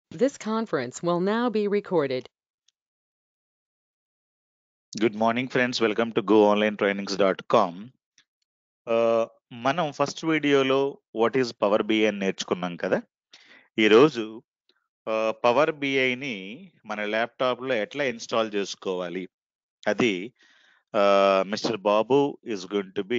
This conference will now be recorded. Good morning friends welcome to go online trainings dot com మనం first వీడియోలో what is Power BI అని నేర్చుకున్నాం కదా ఈరోజు power బిఐని మన ల్యాప్టాప్లో ఎట్లా ఇన్స్టాల్ చేసుకోవాలి అది mister Babu is going to be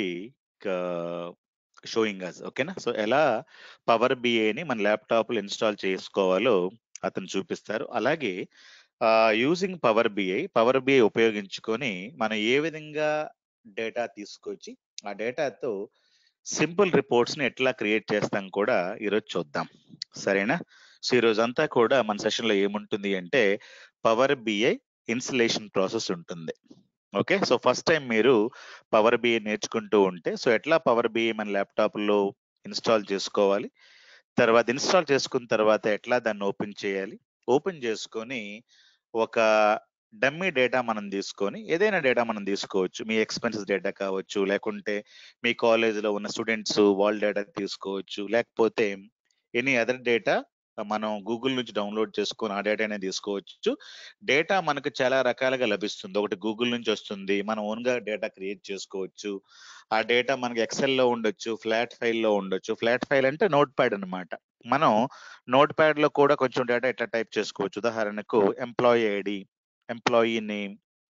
showing us ఓకేనా సో ఎలా పవర్ బిఐని మన ల్యాప్టాప్లో ఇన్స్టాల్ చేసుకోవాలో అతను చూపిస్తారు అలాగే using Power BI Power BI ఉపయోగించుకొని మనం ఏ విధంగా డేటా తీసుకొచ్చి ఆ డేటాతో సింపుల్ రిపోర్ట్స్ ని ఎట్లా క్రియేట్ చేస్తాం కూడా ఈరోజు చూద్దాం సరేనా సో ఈరోజు అంతా కూడా మన సెషన్ లో ఏముంటుంది అంటే పవర్ బిఐ ఇన్స్టలేషన్ ప్రాసెస్ ఉంటుంది ఓకే సో ఫస్ట్ టైం మీరు పవర్ బిఐ నేర్చుకుంటూ ఉంటే సో ఎట్లా పవర్ బిఐ మన ల్యాప్టాప్ లో ఇన్స్టాల్ చేసుకోవాలి తర్వాత ఇన్స్టాల్ చేసుకున్న తర్వాత ఎట్లా దాన్ని ఓపెన్ చేయాలి ఓపెన్ చేసుకొని ఒక డమ్మీ డేటా మనం తీసుకొని ఏదైనా డేటా మనం తీసుకోవచ్చు మీ ఎక్స్పెన్సెస్ డేటా కావచ్చు లేకుంటే మీ కాలేజీలో ఉన్న స్టూడెంట్స్ వాళ్ళ డేటా తీసుకోవచ్చు లేకపోతే ఎనీ అదర్ డేటా మనం గూగుల్ నుంచి డౌన్లోడ్ చేసుకొని ఆ డేటానే తీసుకోవచ్చు డేటా మనకు చాలా రకాలుగా లభిస్తుంది ఒకటి గూగుల్ నుంచి వస్తుంది మనం ఓన్గా డేటా క్రియేట్ చేసుకోవచ్చు ఆ డేటా మనకి ఎక్సెల్లో ఉండొచ్చు ఫ్లాట్ ఫైల్లో ఉండొచ్చు ఫ్లాట్ ఫైల్ అంటే నోట్ ప్యాడ్ అనమాట మనం నోట్ ప్యాడ్ లో కూడా కొంచెం డేటా ఎట్లా టైప్ చేసుకోవచ్చు ఉదాహరణకు employee ID employee name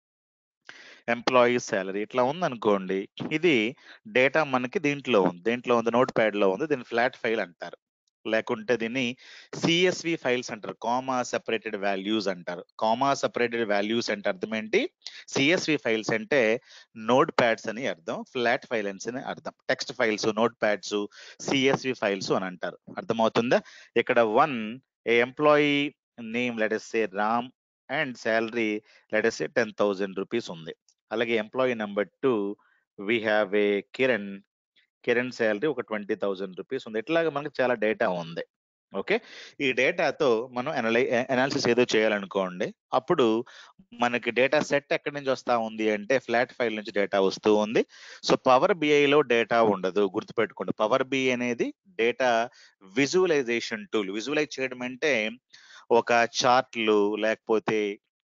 employee salary ఇట్లా ఉందనుకోండి ఇది డేటా మనకి దీంట్లో ఉంది దీంట్లో ఉంది నోట్ ప్యాడ్ లో ఉంది దీన్ని ఫ్లాట్ ఫైల్ అంటారు లేకుంటే దీన్ని సిఎస్వి ఫైల్స్ అంటారు కామా సెపరేటెడ్ వాల్యూస్ అంటారు కామా సెపరేటెడ్ వాల్యూస్ అంటే అర్థం ఏంటి సిఎస్వి ఫైల్స్ అంటే నోట్ ప్యాడ్స్ అని అర్థం ఫ్లాట్ ఫైల్స్ అని అర్థం text files notepads CSV files అని అంటారు అర్థమవుతుందా ఇక్కడ one a employee name let's say Ram and salary let's say ten thousand rupees ఉంది అలాగే employee number two we have a Kiran Kiran salary ఒక ట్వంటీ థౌజండ్ రూపీస్ ఉంది ఇట్లాగా మనకి చాలా డేటా ఉంది ఓకే ఈ డేటాతో మనం అనలై అనాలిసిస్ ఏదో చేయాలనుకోండి అప్పుడు మనకి డేటా సెట్ ఎక్కడి నుంచి వస్తా ఉంది అంటే ఫ్లాట్ ఫైల్ నుంచి డేటా వస్తూ ఉంది సో పవర్ బిఐలో డేటా ఉండదు గుర్తుపెట్టుకోండి పవర్ బిఐ అనేది డేటా విజువలైజేషన్ టూల్ విజువలైజ్ చేయడం అంటే ఒక చార్ట్లు లేకపోతే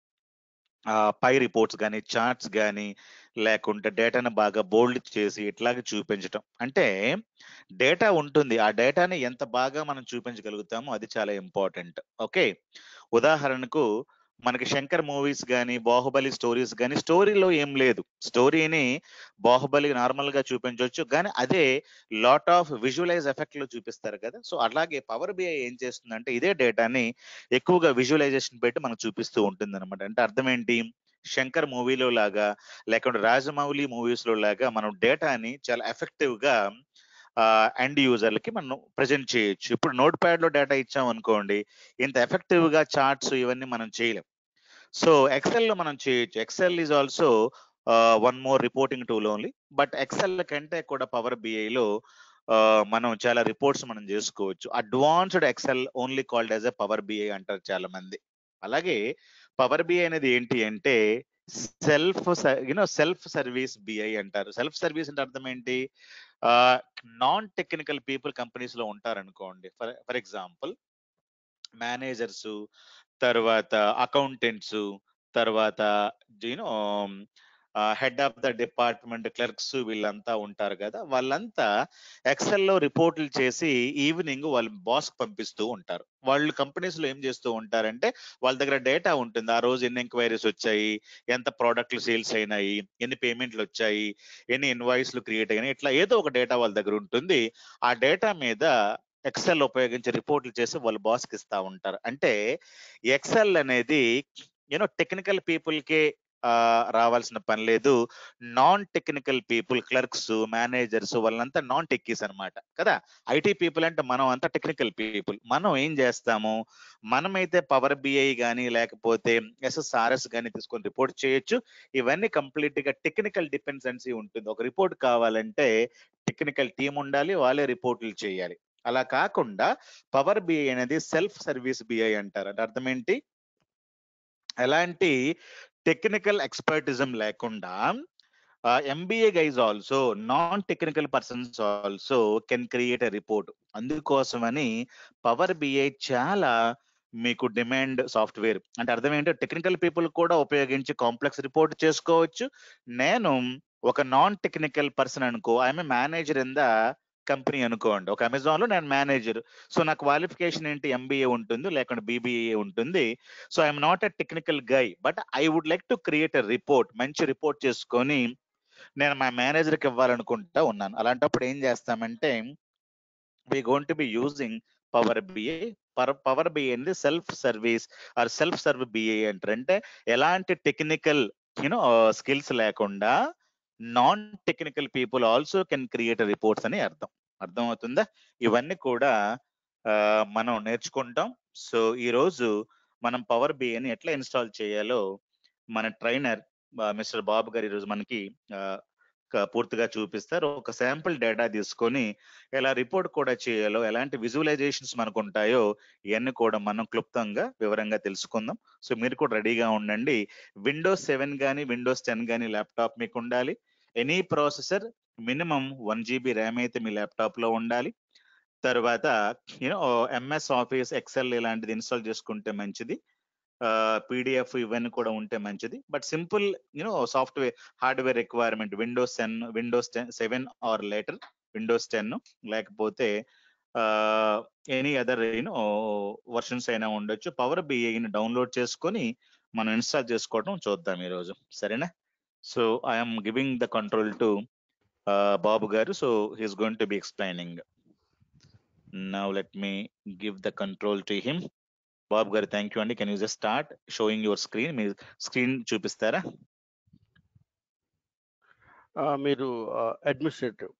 పై రిపోర్ట్స్ కానీ చార్ట్స్ కానీ లేకుంటే డేటాను బాగా బోల్డ్ చేసి ఇట్లాగే చూపించటం అంటే డేటా ఉంటుంది ఆ డేటాని ఎంత బాగా మనం చూపించగలుగుతామో అది చాలా ఇంపార్టెంట్ ఓకే ఉదాహరణకు మనకి శంకర్ మూవీస్ కానీ బాహుబలి స్టోరీస్ కానీ స్టోరీలో ఏం లేదు స్టోరీని బాహుబలి నార్మల్ గా చూపించవచ్చు కానీ అదే లాట్ ఆఫ్ విజువలైజ్ ఎఫెక్ట్ లో చూపిస్తారు కదా సో అలాగే పవర్ బిఐ ఏం చేస్తుందంటే ఇదే డేటాని ఎక్కువగా విజువలైజేషన్ పెట్టి మనకు చూపిస్తూ ఉంటుంది అనమాట అంటే అర్థం ఏంటి శంకర్ మూవీలో లాగా లేకుంటే రాజమౌళి మూవీస్ లో లాగా మనం డేటాని చాలా ఎఫెక్టివ్ గా ఎండ్ యూజర్లకి మనం ప్రజెంట్ చేయొచ్చు ఇప్పుడు నోట్ ప్యాడ్ లో డేటా ఇచ్చాం అనుకోండి ఇంత ఎఫెక్టివ్ గా చార్ట్స్ ఇవన్నీ మనం చేయలేం సో ఎక్సెల్ లో మనం చేయొచ్చు Excel is also one more reporting tool only but Excel కంటే కూడా పవర్ బిఐలో మనం చాలా రిపోర్ట్స్ మనం చేసుకోవచ్చు advanced Excel only called as a Power BI అంటారు చాలా మంది అలాగే పవర్ బిఐ అనేది ఏంటి అంటే self you know self service BI అంటారు సెల్ఫ్ సర్వీస్ అంటే అర్థం ఏంటి నాన్ టెక్నికల్ పీపుల్ కంపెనీస్ లో ఉంటారనుకోండి ఫర్ ఫర్ ఎగ్జాంపుల్ మేనేజర్స్ తర్వాత అకౌంటెంట్స్ తర్వాత you know head of the department clerks వీళ్ళంతా ఉంటారు కదా వాళ్ళంతా ఎక్సెల్లో రిపోర్ట్లు చేసి ఈవినింగ్ వాళ్ళ బాస్ పంపిస్తూ ఉంటారు వాళ్ళు కంపెనీస్ లో ఏం చేస్తూ ఉంటారంటే వాళ్ళ దగ్గర డేటా ఉంటుంది ఆ రోజు ఎన్ని ఎంక్వైరీస్ వచ్చాయి ఎంత ప్రోడక్ట్లు సేల్స్ అయినాయి ఎన్ని పేమెంట్లు వచ్చాయి ఎన్ని ఇన్వాయిస్లు క్రియేట్ అయినాయి ఇట్లా ఏదో ఒక డేటా వాళ్ళ దగ్గర ఉంటుంది ఆ డేటా మీద ఎక్సెల్ ఉపయోగించి రిపోర్ట్లు చేసి వాళ్ళ బాస్కి ఇస్తా ఉంటారు అంటే ఎక్సెల్ అనేది యూనో టెక్నికల్ పీపుల్కే రావాల్సిన పని లేదు non technical people clerks managers వాళ్ళంతా నాన్ టెక్కీస్ అనమాట కదా ఐటీ పీపుల్ అంటే మనం అంతా టెక్నికల్ పీపుల్ మనం ఏం చేస్తాము మనమైతే పవర్ బిఐ కానీ లేకపోతే ఎస్ఎస్ఆర్ఎస్ కానీ తీసుకొని రిపోర్ట్ చేయొచ్చు ఇవన్నీ కంప్లీట్ గా టెక్నికల్ డిపెండెన్సీ ఉంటుంది ఒక రిపోర్ట్ కావాలంటే టెక్నికల్ టీం ఉండాలి వాళ్ళే రిపోర్ట్లు చేయాలి అలా కాకుండా పవర్ బిఐ అనేది సెల్ఫ్ సర్వీస్ బిఐ అంటారు అంటే అర్థం ఏంటి ఎలాంటి టెక్నికల్ ఎక్స్పర్టిజం లేకుండా MBA guys also non technical persons also can create a report అందుకోసమని పవర్ బిఐ చాలా మీకు డిమాండ్ సాఫ్ట్వేర్ అంటే అర్థం ఏంటంటే టెక్నికల్ పీపుల్ కూడా ఉపయోగించి కాంప్లెక్స్ రిపోర్ట్ చేసుకోవచ్చు నేను ఒక నాన్ టెక్నికల్ పర్సన్ అనుకో I'm manager in the company అనుకోండి ఒక అమెజాన్ లో నేను మేనేజర్ సో నా క్వాలిఫికేషన్ ఏంటి ఎంబీఏ ఉంటుంది లేకుంటే బీబీఏ ఉంటుంది so I'm not a technical guy but I would like to create a report మంచి రిపోర్ట్ చేసుకొని నేను మా మేనేజర్కి ఇవ్వాలనుకుంటా ఉన్నాను అలాంటప్పుడు ఏం చేస్తామంటే we gonna be using Power BI Power BI అనేది self service or self serve BI అంటారు అంటే ఎలాంటి టెక్నికల్ యూనో స్కిల్స్ లేకుండా non technical people also can create reports అని అర్థం అర్థమవుతుందా ఇవన్నీ కూడా ఆ, మనం నేర్చుకుంటాం సో ఈ రోజు మనం పవర్ బిఏని ఎట్లా ఇన్స్టాల్ చేయాలో మన ట్రైనర్ మిస్టర్ బాబు గారు ఈరోజు మనకి ఆ, క- పూర్తిగా చూపిస్తారు ఒక శాంపుల్ డేటా తీసుకొని ఎలా రిపోర్ట్ కూడా చేయాలో ఎలాంటి విజువలైజేషన్స్ మనకు ఉంటాయో ఇవన్నీ కూడా మనం క్లుప్తంగా వివరంగా తెలుసుకుందాం సో మీరు కూడా రెడీగా ఉండండి విండోస్ సెవెన్ కానీ విండోస్ టెన్ కానీ ల్యాప్టాప్ మీకు ఉండాలి any processor minimum one GB RAM అయితే మీ ల్యాప్టాప్ లో ఉండాలి తర్వాత యూనో ఎంఎస్ ఆఫీస్ ఎక్సెల్ ఇలాంటిది ఇన్స్టాల్ చేసుకుంటే మంచిది పీడిఎఫ్ ఇవన్నీ కూడా ఉంటే మంచిది but simple you know software hardware requirement Windows ten Windows ten seven or later Windows ten లేకపోతే ఎనీ అదర్ యూనో వర్షన్స్ అయినా ఉండొచ్చు పవర్ బిఐని డౌన్లోడ్ చేసుకొని మనం ఇన్స్టాల్ చేసుకోవడం చూద్దాం ఈరోజు సరేనా so I'm giving the control to Babu గారు so he's going to be explaining now let me give the control to him Babu గారు థ్యాంక్ యూ అండి can you just start showing your screen మీ స్క్రీన్ చూపిస్తారా ఆ, మీరు అడ్మినిస్ట్రేటివ్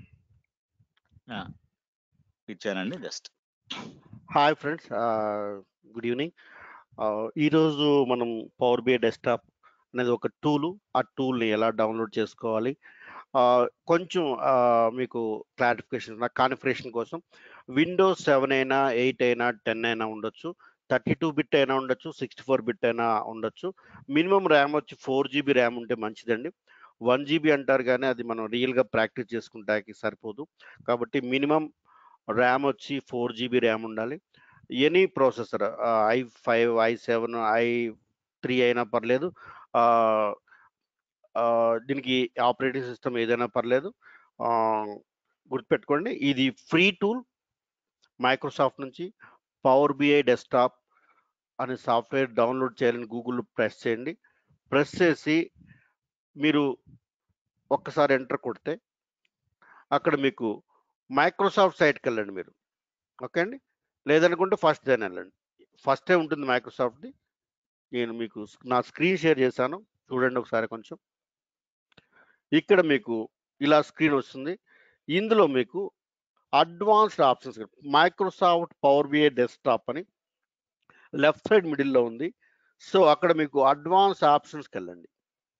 ఇచ్చానండి just hi friends good evening ఈరోజు మనం పవర్ బిఐ డెస్క్టాప్ అనేది ఒక టూలు ఆ టూల్ని ఎలా డౌన్లోడ్ చేసుకోవాలి ఆ, కొంచెం ఆ, మీకు క్లారిఫికేషన్ కాన్ఫిగరేషన్ కోసం విండోస్ సెవెన్ అయినా ఎయిట్ అయినా టెన్ అయినా ఉండొచ్చు థర్టీ టూ బిట్ అయినా ఉండొచ్చు సిక్స్టీ ఫోర్ బిట్ అయినా ఉండొచ్చు మినిమం ర్యామ్ వచ్చి ఫోర్ జీబీ ర్యామ్ ఉంటే మంచిదండి వన్ జీబీ అంటారు కానీ అది మనం రియల్గా ప్రాక్టీస్ చేసుకుంటానికి సరిపోదు కాబట్టి మినిమం ర్యామ్ వచ్చి ఫోర్ జీబీ ర్యామ్ ఉండాలి any processor I five I seven I three అయినా పర్లేదు ఆ, ఆ, దీనికి ఆపరేటింగ్ సిస్టమ్ ఏదైనా పర్లేదు ఆ, గుర్తుపెట్టుకోండి ఇది ఫ్రీ టూల్ మైక్రోసాఫ్ట్ నుంచి పవర్ బిఐ డెస్క్టాప్ అనే సాఫ్ట్వేర్ డౌన్లోడ్ చేయాలని గూగుల్ ప్రెస్ చేయండి ప్రెస్ చేసి మీరు ఒక్కసారి ఎంటర్ కొడితే అక్కడ మీకు మైక్రోసాఫ్ట్ సైట్కి వెళ్ళండి మీరు ఓకే అండి లేదనుకుంటే ఫస్ట్ దాని వెళ్ళండి ఫస్టే ఉంటుంది మైక్రోసాఫ్ట్ది నేను మీకు స్- నా స్క్రీన్ షేర్ చేశాను చూడండి ఒకసారి కొంచెం ఇక్కడ మీకు ఇలా స్క్రీన్ వస్తుంది ఇందులో మీకు advanced options Microsoft Power BI desktop అని లెఫ్ట్ సైడ్ మిడిల్లో ఉంది సో అక్కడ మీకు అడ్వాన్స్ ఆప్షన్స్కి వెళ్ళండి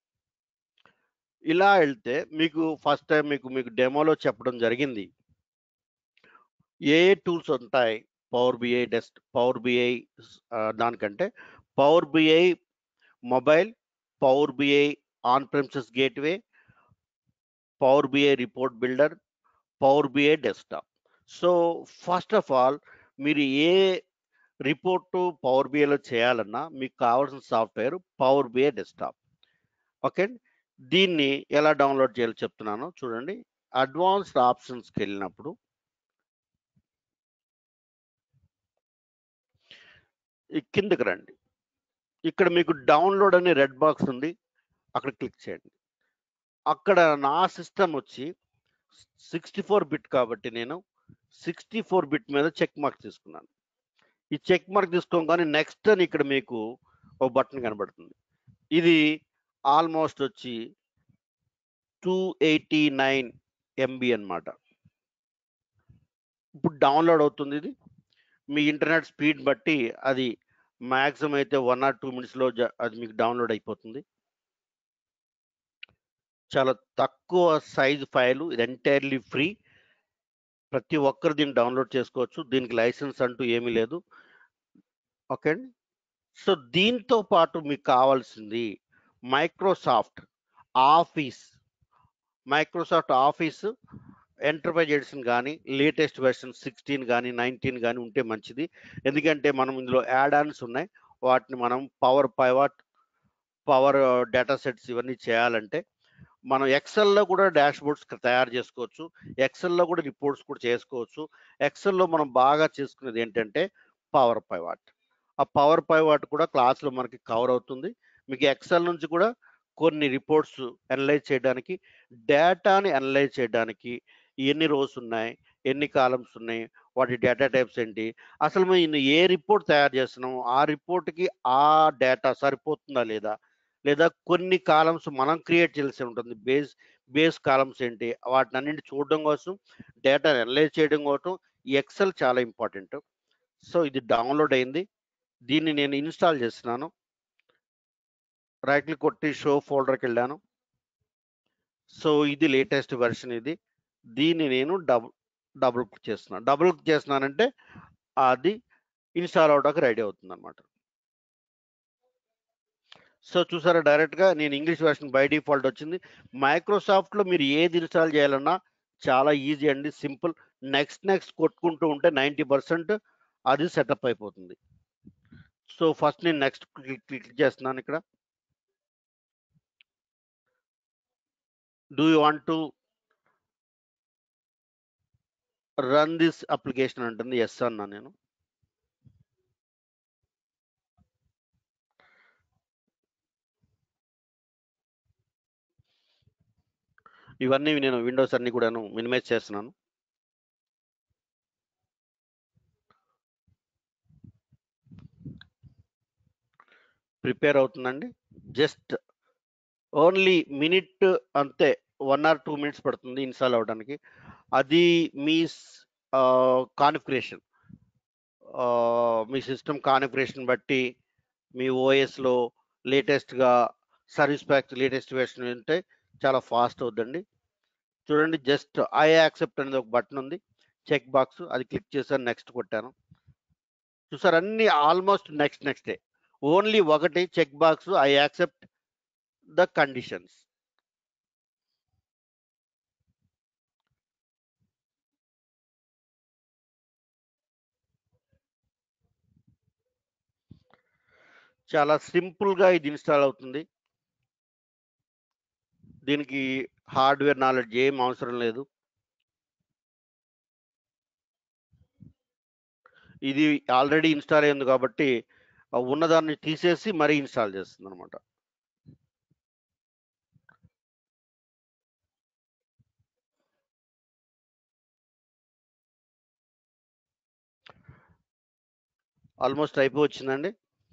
ఇలా వెళ్తే మీకు ఫస్ట్ టైం మీకు మీకు డెమోలో చెప్పడం జరిగింది ఏ ఏ టూల్స్ ఉంటాయి Power BI desk Power BI దానికంటే Power BI mobile Power BI on premises gateway Power BI report builder Power BI desktop so first of all మీరు ఏ రిపోర్టు పవర్ బిఐలో చేయాలన్నా మీకు కావాల్సిన software Power BI desktop okay దీన్ని ఎలా download చేయాలో చెప్తున్నాను చూడండి అడ్వాన్స్డ్ ఆప్షన్స్కి వెళ్ళినప్పుడు ఈ కిందకి రండి ఇక్కడ మీకు డౌన్లోడ్ అనే రెడ్ బాక్స్ ఉంది అక్కడ క్లిక్ చేయండి అక్కడ నా సిస్టమ్ వచ్చి సిక్స్టీ ఫోర్ బిట్ కాబట్టి నేను సిక్స్టీ ఫోర్ బిట్ మీద చెక్ మార్క్ తీసుకున్నాను ఈ చెక్ మార్క్ తీసుకోగానే నెక్స్ట్ అని ఇక్కడ మీకు ఒక బటన్ కనబడుతుంది ఇది ఆల్మోస్ట్ వచ్చి టూ ఎయిటీ నైన్ ఎంబీ అనమాట ఇప్పుడు డౌన్లోడ్ అవుతుంది ఇది మీ ఇంటర్నెట్ స్పీడ్ బట్టి అది మ్యాక్సిమం అయితే వన్ ఆర్ టూ మినిట్స్లో అది మీకు డౌన్లోడ్ అయిపోతుంది చాలా తక్కువ సైజ్ ఫైలు ఇది ఎంటైర్లీ ఫ్రీ ప్రతి ఒక్కరు దీన్ని డౌన్లోడ్ చేసుకోవచ్చు దీనికి లైసెన్స్ అంటూ ఏమీ లేదు ఓకే అండి సో దీంతో పాటు మీకు కావాల్సింది Microsoft Office Microsoft Office enterprise edition కానీ లేటెస్ట్ వెర్షన్ సిక్స్టీన్ కానీ నైన్టీన్ కానీ ఉంటే మంచిది ఎందుకంటే మనం ఇందులో యాడ్ ఆన్స్ ఉన్నాయి వాటిని మనం Power Pivot Power data sets ఇవన్నీ చేయాలంటే మనం ఎక్సెల్లో కూడా డాష్ బోర్డ్స్ తయారు చేసుకోవచ్చు ఎక్సెల్లో కూడా రిపోర్ట్స్ కూడా చేసుకోవచ్చు ఎక్సెల్లో మనం బాగా చేసుకునేది ఏంటంటే పవర్ పైవాట్ ఆ పవర్ పైవాట్ కూడా క్లాస్లో మనకి కవర్ అవుతుంది మీకు ఎక్సెల్ నుంచి కూడా కొన్ని రిపోర్ట్స్ అనలైజ్ చేయడానికి డేటాని అనలైజ్ చేయడానికి ఎన్ని రోస్ ఉన్నాయి ఎన్ని కాలమ్స్ ఉన్నాయి వాటి డేటా టైప్స్ ఏంటి అసలు మేము ఏ రిపోర్ట్ తయారు చేస్తున్నాము ఆ రిపోర్ట్కి ఆ డేటా సరిపోతుందా లేదా లేదా కొన్ని కాలమ్స్ మనం క్రియేట్ చేయాల్సి ఉంటుంది బేస్ బేస్ కాలమ్స్ ఏంటి వాటిని అన్నింటి చూడడం కోసం డేటా అనలైజ్ చేయడం కోసం ఈ ఎక్సెల్ చాలా ఇంపార్టెంట్ సో ఇది డౌన్లోడ్ అయింది దీన్ని నేను ఇన్స్టాల్ చేస్తున్నాను రైట్ క్లిక్ కొట్టి షో ఫోల్డర్కి వెళ్ళాను సో ఇది లేటెస్ట్ వెర్షన్ ఇది దీన్ని నేను డబుల్ డబుల్ క్లిక్ చేస్తున్నాను డబుల్ క్లిక్ చేస్తున్నానంటే అది ఇన్స్టాల్ అవడానికి రెడీ అవుతుంది అనమాట సో చూసారా డైరెక్ట్గా నేను ఇంగ్లీష్ వెర్షన్ బై డిఫాల్ట్ వచ్చింది మైక్రోసాఫ్ట్లో మీరు ఏది ఇన్స్టాల్ చేయాలన్నా చాలా ఈజీ అండి సింపుల్ నెక్స్ట్ నెక్స్ట్ కొట్టుకుంటూ ఉంటే నైంటీ పర్సెంట్ అది సెటప్ అయిపోతుంది సో ఫస్ట్ నేను నెక్స్ట్ క్లిక్ చేస్తున్నాను ఇక్కడ do you want to run this application అంటుంది ఎస్ అన్నా నేను ఇవన్నీ నేను విండోస్ అన్ని కూడాను మినిమైజ్ చేస్తున్నాను ప్రిపేర్ అవుతుందండి జస్ట్ ఓన్లీ మినిట్ అంతే వన్ ఆర్ టూ మినిట్స్ పడుతుంది ఇన్స్టాల్ అవ్వడానికి అది మీ కాన్ఫిగరేషన్ మీ సిస్టమ్ కాన్ఫిగరేషన్ బట్టి మీ ఓఎస్లో లేటెస్ట్గా సర్వీస్ ప్యాక్ లేటెస్ట్ వెర్షన్ ఉంటే చాలా ఫాస్ట్ అవుతుందండి చూడండి జస్ట్ ఐ యాక్సెప్ట్ అనేది ఒక బటన్ ఉంది చెక్ బాక్స్ అది క్లిక్ చేశాను నెక్స్ట్ కొట్టాను చూసారు అన్ని ఆల్మోస్ట్ నెక్స్ట్ నెక్స్ట్ ఓన్లీ ఒకటి check box I accept the conditions చాలా సింపుల్గా ఇది ఇన్స్టాల్ అవుతుంది దీనికి హార్డ్వేర్ నాలెడ్జ్ ఏం అవసరం లేదు ఇది ఆల్రెడీ ఇన్స్టాల్ అయింది కాబట్టి ఆ ఉన్నదాన్ని తీసేసి మరీ ఇన్స్టాల్ చేస్తుంది అనమాట ఆల్మోస్ట్ అయిపోవచ్చిందండి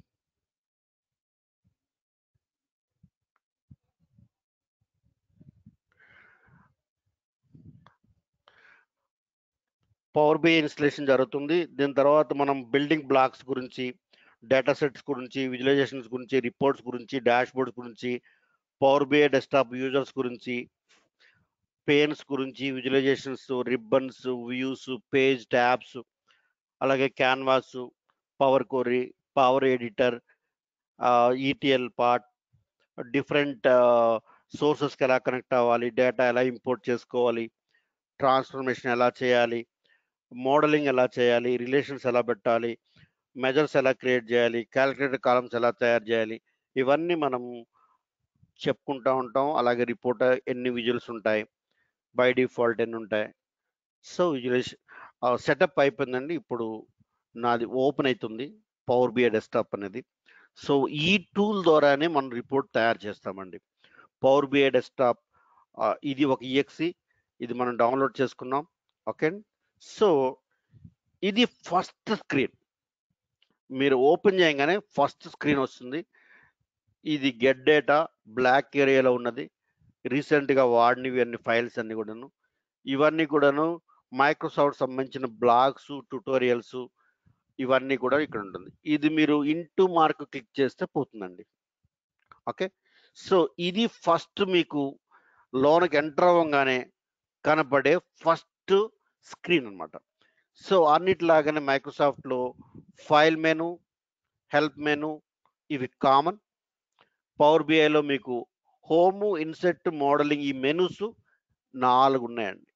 పవర్ బై ఇన్స్టలేషన్ జరుగుతుంది దీని తర్వాత మనం బిల్డింగ్ బ్లాక్స్ గురించి డేటా సెట్స్ గురించి విజువలైజేషన్స్ గురించి రిపోర్ట్స్ గురించి డాష్ బోర్డ్స్ గురించి పవర్ బై డెస్క్టాప్ యూజర్స్ గురించి పేన్స్ గురించి visualisations ribbons views page tabs అలాగే canvas Power Query Power editor ETL part different సోర్సెస్కి ఎలా కనెక్ట్ అవ్వాలి డేటా ఎలా ఇంపోర్ట్ చేసుకోవాలి ట్రాన్స్ఫర్మేషన్ ఎలా చేయాలి మోడలింగ్ ఎలా చేయాలి రిలేషన్స్ ఎలా పెట్టాలి మెజర్స్ ఎలా క్రియేట్ చేయాలి క్యాలిక్యులేటర్ కాలమ్స్ ఎలా తయారు చేయాలి ఇవన్నీ మనం చెప్పుకుంటూ ఉంటాం అలాగే రిపోర్ట్ ఎన్ని విజువల్స్ ఉంటాయి బై డిఫాల్ట్ ఎన్ని ఉంటాయి సో విజువలైజేషన్ సెటప్ అయిపోయిందండి ఇప్పుడు నాది ఓపెన్ అవుతుంది పవర్ బిఐ డెస్క్టాప్ అనేది సో ఈ టూల్ ద్వారానే మనం రిపోర్ట్ తయారు చేస్తామండి పవర్ బిఐ డెస్క్టాప్ ఇది ఒక ఈఎక్సి ఇది మనం డౌన్లోడ్ చేసుకున్నాం ఓకే సో ఇది ఫస్ట్ స్క్రీన్ మీరు ఓపెన్ చేయగానే ఫస్ట్ స్క్రీన్ వస్తుంది ఇది గెట్ డేటా బ్లాక్ ఏరియాలో ఉన్నది రీసెంట్గా వాడినవి అన్ని ఫైల్స్ అన్ని కూడాను ఇవన్నీ కూడాను మైక్రోసాఫ్ట్ సంబంధించిన బ్లాగ్స్ ట్యూటోరియల్స్ ఇవన్నీ కూడా ఇక్కడ ఉంటుంది ఇది మీరు ఇంటూ మార్క్ క్లిక్ చేస్తే పోతుందండి ఓకే సో ఇది ఫస్ట్ మీకు లోనకి ఎంటర్ అవ్వగానే కనపడే ఫస్ట్ స్క్రీన్ అనమాట సో అన్నిటిలాగానే మైక్రోసాఫ్ట్లో ఫైల్ మెను హెల్ప్ మెను ఇవి కామన్ పవర్ బిఐలో మీకు హోము ఇన్సెట్ మోడలింగ్ ఈ మెనూస్ నాలుగు ఉన్నాయండి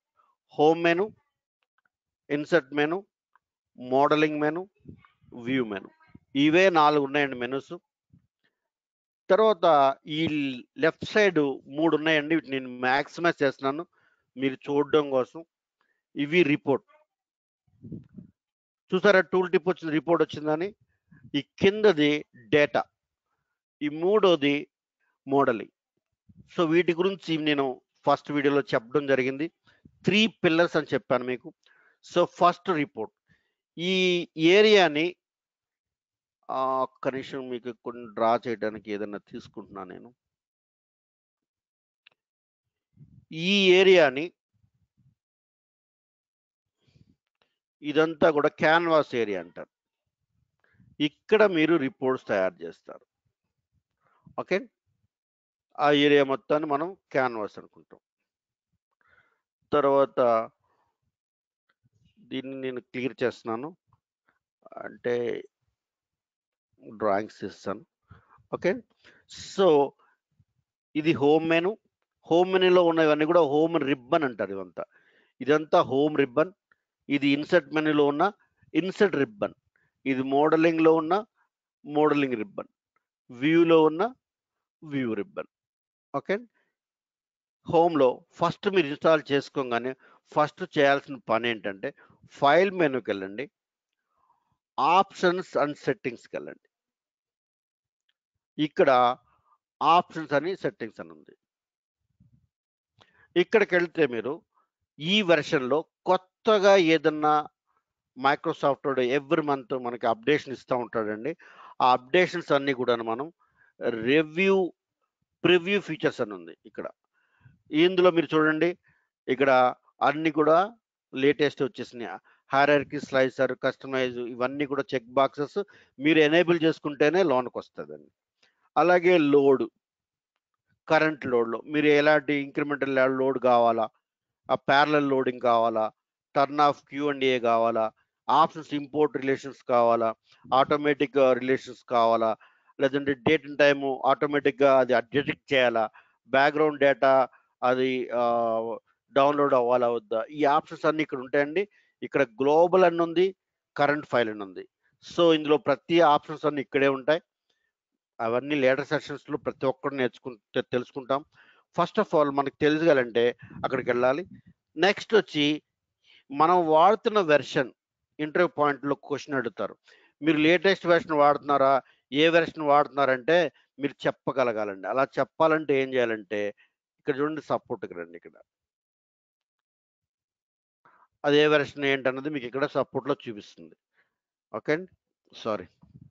home menu insert menu modelling menu view menu ఇవే నాలుగు ఉన్నాయండి మెనూస్ తర్వాత ఈ లెఫ్ట్ సైడ్ మూడు ఉన్నాయండి వీటిని నేను మ్యాక్సిమైజ్ చేస్తున్నాను మీరు చూడడం కోసం ఇవి రిపోర్ట్ చూసారా టూల్ టిప్ వచ్చింది రిపోర్ట్ వచ్చిందని ఈ కిందది డేటా ఈ మూడోది మోడలింగ్ సో వీటి గురించి నేను ఫస్ట్ వీడియోలో చెప్పడం జరిగింది త్రీ పిల్లర్స్ అని చెప్పాను మీకు సో ఫస్ట్ రిపోర్ట్ ఈ ఏరియాని ఆ, ఒక్క నిమిషం మీకు కొన్ని డ్రా చేయడానికి ఏదైనా తీసుకుంటున్నాను నేను ఈ ఏరియాని ఇదంతా కూడా క్యాన్వాస్ ఏరియా అంటారు ఇక్కడ మీరు రిపోర్ట్స్ తయారు చేస్తారు ఓకే ఆ ఏరియా మొత్తాన్ని మనం క్యాన్వాస్ అనుకుంటాం తర్వాత దీన్ని నేను క్లియర్ చేస్తున్నాను అంటే డ్రాయింగ్స్ ఇస్తాను ఓకే సో ఇది హోమ్ మెను హోమ్ మెనూలో ఉన్నవన్నీ కూడా హోమ్ రిబ్బన్ అంటారు ఇదంతా ఇదంతా హోమ్ రిబ్బన్ ఇది ఇన్సర్ట్ మెనూలో ఉన్న ఇన్సర్ట్ రిబ్బన్ ఇది మోడలింగ్లో ఉన్న మోడలింగ్ రిబ్బన్ వ్యూలో ఉన్న వ్యూ రిబ్బన్ ఓకే హోమ్లో ఫస్ట్ మీరు ఇన్స్టాల్ చేసుకోగానే ఫస్ట్ చేయాల్సిన పని ఏంటంటే ఫైల్ మెనూకి వెళ్ళండి ఆప్షన్స్ అండ్ సెట్టింగ్స్కి వెళ్ళండి ఇక్కడ ఆప్షన్స్ అని సెట్టింగ్స్ అని ఉంది ఇక్కడికి వెళ్తే మీరు ఈ వెర్షన్లో కొత్తగా ఏదన్నా మైక్రోసాఫ్ట్ వర్డ్ ఎవ్రీ మంత్ మనకి అప్డేషన్ ఇస్తూ ఉంటాడండి ఆ అప్డేషన్స్ అన్నీ కూడా మనం రివ్యూ ప్రివ్యూ ఫీచర్స్ అని ఉంది ఇక్కడ ఇందులో మీరు చూడండి ఇక్కడ అన్ని కూడా లేటెస్ట్ వచ్చేసినాయి హారర్కి స్లైసర్ కస్టమైజ్ ఇవన్నీ కూడా చెక్ బాక్సెస్ మీరు ఎనేబుల్ చేసుకుంటేనే లోన్కి వస్తుందండి అలాగే లోడ్ కరెంట్ లోడ్లో మీరు ఎలాంటి ఇంక్రిమెంటల్ లోడ్ కావాలా ఆ ప్యారలల్ లోడింగ్ కావాలా turn off Q and A కావాలా ఆప్షన్స్ ఇంపోర్ట్ రిలేషన్స్ కావాలా ఆటోమేటిక్ రిలేషన్స్ కావాలా లేదంటే డేట్ అండ్ టైము ఆటోమేటిక్గా అది డిటెక్ట్ చేయాలా బ్యాక్గ్రౌండ్ డేటా అది డౌన్లోడ్ అవ్వాలా వద్దా ఈ ఆప్షన్స్ అన్ని ఇక్కడ ఉంటాయండి ఇక్కడ గ్లోబల్ అని ఉంది కరెంట్ ఫైల్ అని ఉంది సో ఇందులో ప్రతి ఆప్షన్స్ అన్ని ఇక్కడే ఉంటాయి అవన్నీ లేటర్ సెషన్స్లో ప్రతి ఒక్కరు నేర్చుకుంటే తెలుసుకుంటాం ఫస్ట్ ఆఫ్ ఆల్ మనకు తెలుసుకోవాలంటే అక్కడికి వెళ్ళాలి నెక్స్ట్ వచ్చి మనం వాడుతున్న వెర్షన్ ఇంటర్వ్యూ పాయింట్లో క్వశ్చన్ అడుగుతారు మీరు లేటెస్ట్ వెర్షన్ వాడుతున్నారా ఏ వెర్షన్ వాడుతున్నారంటే మీరు చెప్పగలగాలండి అలా చెప్పాలంటే ఏం చేయాలంటే ఇక్కడ చూడండి సపోర్ట్కి రండి ఇక్కడ అదే వెర్షన్ ఏంటన్నది మీకు ఇక్కడ సపోర్ట్లో చూపిస్తుంది ఓకే అండి సారీ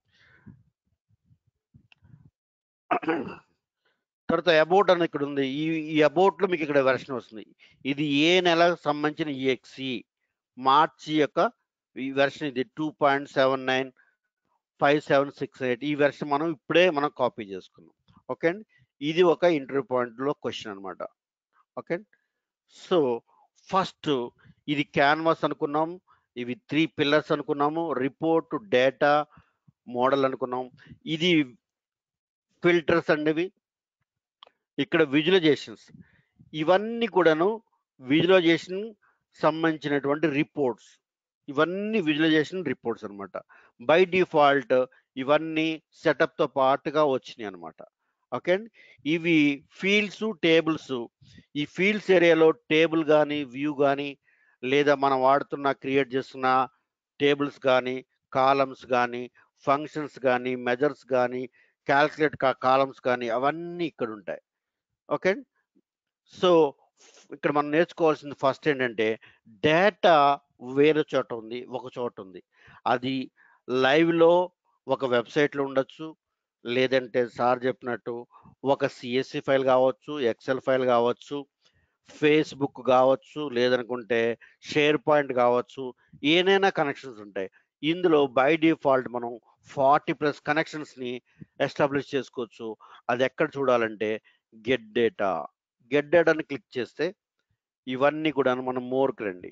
తర్వాత అబౌట్ అని ఇక్కడ ఉంది ఈ ఈ అబౌట్లో మీకు ఇక్కడ వెర్షన్ వస్తుంది ఇది ఏ నెలకు సంబంధించిన ఈఎక్సి మార్చి యొక్క ఈ వెర్షన్ ఇది two point seven nine five seven six eight ఈ వెర్షన్ మనం ఇప్పుడే మనం కాపీ చేసుకున్నాం ఓకే అండి ఇది ఒక ఇంటర్వ్యూ పాయింట్లో క్వశ్చన్ అనమాట ఓకే సో ఫస్ట్ ఇది క్యాన్వాస్ అనుకున్నాం ఇవి త్రీ పిల్లర్స్ అనుకున్నాము రిపోర్ట్ డేటా మోడల్ అనుకున్నాం ఇది ఫిల్టర్స్ అండివి ఇక్కడ విజువలైజేషన్స్ ఇవన్నీ కూడాను విజువలైజేషన్ సంబంధించినటువంటి రిపోర్ట్స్ ఇవన్నీ విజువలైజేషన్ రిపోర్ట్స్ అనమాట బై డిఫాల్ట్ ఇవన్నీ సెటప్తో పాటుగా వచ్చినాయి అనమాట ఓకే అండి ఇవి ఫీల్డ్స్ టేబుల్స్ ఈ ఫీల్డ్స్ ఏరియాలో టేబుల్ కానీ వ్యూ కానీ లేదా మనం వాడుతున్న క్రియేట్ చేస్తున్న టేబుల్స్ కానీ కాలమ్స్ కానీ ఫంక్షన్స్ కానీ మెజర్స్ కానీ క్యాల్కులేట్ కాలమ్స్ కానీ అవన్నీ ఇక్కడ ఉంటాయి ఓకే సో ఇక్కడ మనం నేర్చుకోవాల్సింది ఫస్ట్ ఏంటంటే డేటా వేరే చోట ఉంది ఒక చోట ఉంది అది లైవ్లో ఒక వెబ్సైట్లో ఉండొచ్చు లేదంటే సార్ చెప్పినట్టు ఒక సిఎస్సి ఫైల్ కావచ్చు ఎక్సెల్ ఫైల్ కావచ్చు ఫేస్బుక్ కావచ్చు లేదనుకుంటే షేర్ పాయింట్ కావచ్చు ఏనైనా కనెక్షన్స్ ఉంటాయి ఇందులో బై డిఫాల్ట్ మనం ఫార్టీ ప్లస్ కనెక్షన్స్ని ఎస్టాబ్లిష్ చేసుకోవచ్చు అది ఎక్కడ చూడాలంటే గెట్ డేటా గెట్ డేటాని క్లిక్ చేస్తే ఇవన్నీ కూడా మనం మోర్కి రండి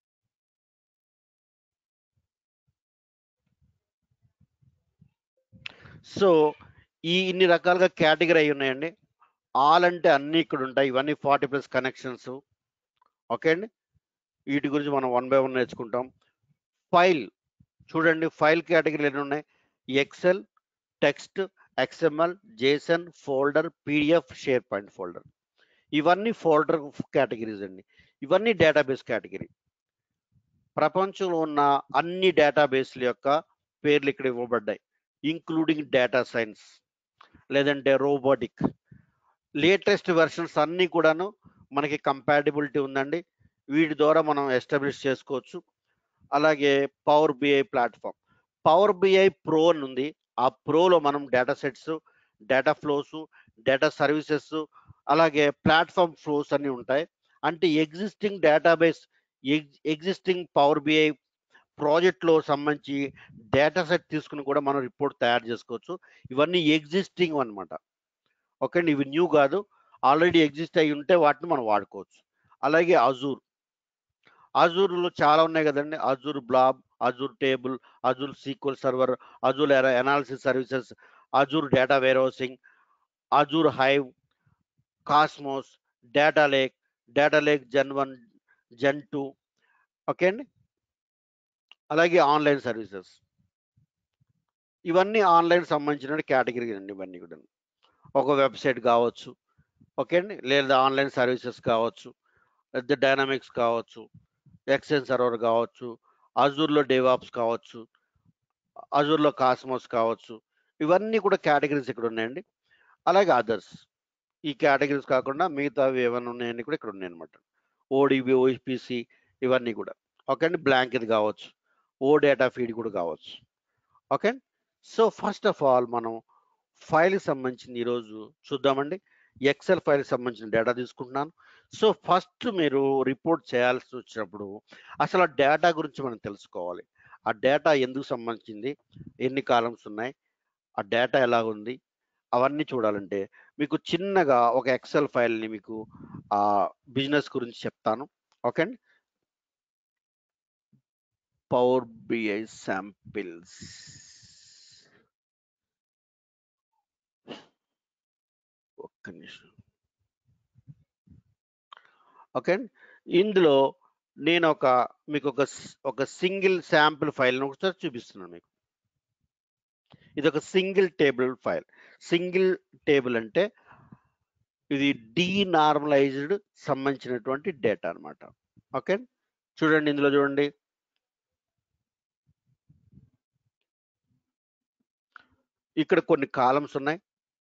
సో ఈ ఇన్ని రకాలుగా కేటగిరీ అయి ఉన్నాయండి ఆల్ అంటే అన్నీ ఇక్కడ ఉంటాయి ఇవన్నీ ఫార్టీ ప్లస్ కనెక్షన్స్ ఓకే అండి వీటి గురించి మనం వన్ బై వన్ నేర్చుకుంటాం ఫైల్ చూడండి ఫైల్ కేటగిరీలు ఎన్ని ఉన్నాయి Excel text XML JSON folder PDF SharePoint folder ఇవన్నీ ఫోల్డర్ కేటగిరీస్ అండి ఇవన్నీ డేటాబేస్ కేటగిరీ ప్రపంచంలో ఉన్న అన్ని డేటాబేస్ల యొక్క పేర్లు ఇక్కడ ఇవ్వబడ్డాయి ఇంక్లూడింగ్ డేటా సైన్స్ లేదంటే రోబోటిక్ లేటెస్ట్ వెర్షన్స్ అన్నీ కూడాను మనకి కంపాటిబిలిటీ ఉందండి వీటి ద్వారా మనం ఎస్టాబ్లిష్ చేసుకోవచ్చు అలాగే Power BI platform Power BI pro అని ఉంది ఆ ప్రోలో మనం data sets data flows data services అలాగే ప్లాట్ఫామ్ ఫ్లోస్ అన్ని ఉంటాయి అంటే existing database existing Power BI ప్రాజెక్ట్లో సంబంధించి డేటా సెట్ తీసుకుని కూడా మనం రిపోర్ట్ తయారు చేసుకోవచ్చు ఇవన్నీ ఎగ్జిస్టింగ్ అనమాట ఓకే ఇవి న్యూ కాదు ఆల్రెడీ ఎగ్జిస్ట్ అయి ఉంటే వాటిని మనం వాడుకోవచ్చు అలాగే అజూర్ అజూర్లో చాలా ఉన్నాయి కదండి Azure blob Azure table Azure SQL server Azure analysis services Azure data warehousing Azure Hive Cosmos data lake data lake Gen one Gen two okay అండి అలాగే ఆన్లైన్ సర్వీసెస్ ఇవన్నీ ఆన్లైన్ సంబంధించిన కేటగిరీ అండి ఇవన్నీ కూడా ఒక వెబ్సైట్ కావచ్చు okay అండి లేదా ఆన్లైన్ సర్వీసెస్ కావచ్చు లేదా డైనామిక్స్ కావచ్చు ఎక్సెన్ సర్వర్ కావచ్చు అజూర్లో డేవాప్స్ కావచ్చు అజూర్లో కాస్మోస్ కావచ్చు ఇవన్నీ కూడా కేటగిరీస్ ఇక్కడ ఉన్నాయండి అలాగే అదర్స్ ఈ కేటగిరీస్ కాకుండా మిగతావి ఏమైనా ఉన్నాయని కూడా ఇక్కడ ఉన్నాయి అనమాట ఓడిబి ఓపిసి ఇవన్నీ కూడా ఓకే అండి బ్లాంక్ ఇది కావచ్చు ఓ డేటా ఫీడ్ కూడా కావచ్చు okay so first of all మనం ఫైల్కి సంబంధించింది ఈరోజు చూద్దామండి ఎక్సెల్ ఫైల్కి సంబంధించిన డేటా తీసుకుంటున్నాను సో ఫస్ట్ మీరు రిపోర్ట్ చేయాల్సి వచ్చినప్పుడు అసలు ఆ డేటా గురించి మనం తెలుసుకోవాలి ఆ డేటా ఎందుకు సంబంధించింది ఎన్ని కాలమ్స్ ఉన్నాయి ఆ డేటా ఎలా ఉంది అవన్నీ చూడాలంటే మీకు చిన్నగా ఒక ఎక్సెల్ ఫైల్ని మీకు ఆ బిజినెస్ గురించి చెప్తాను ఓకే అండి పవర్ బిఐ శాంపిల్స్ ఒక్క నిమిషం ఓకే అండి ఇందులో నేను ఒక మీకు ఒక ఒక సింగిల్ శాంపిల్ ఫైల్ని ఒకసారి చూపిస్తున్నాను మీకు ఇది ఒక single table file single table అంటే ఇది డీనార్మలైజ్డ్ సంబంధించినటువంటి డేటా అనమాట ఓకే చూడండి ఇందులో చూడండి ఇక్కడ కొన్ని కాలమ్స్ ఉన్నాయి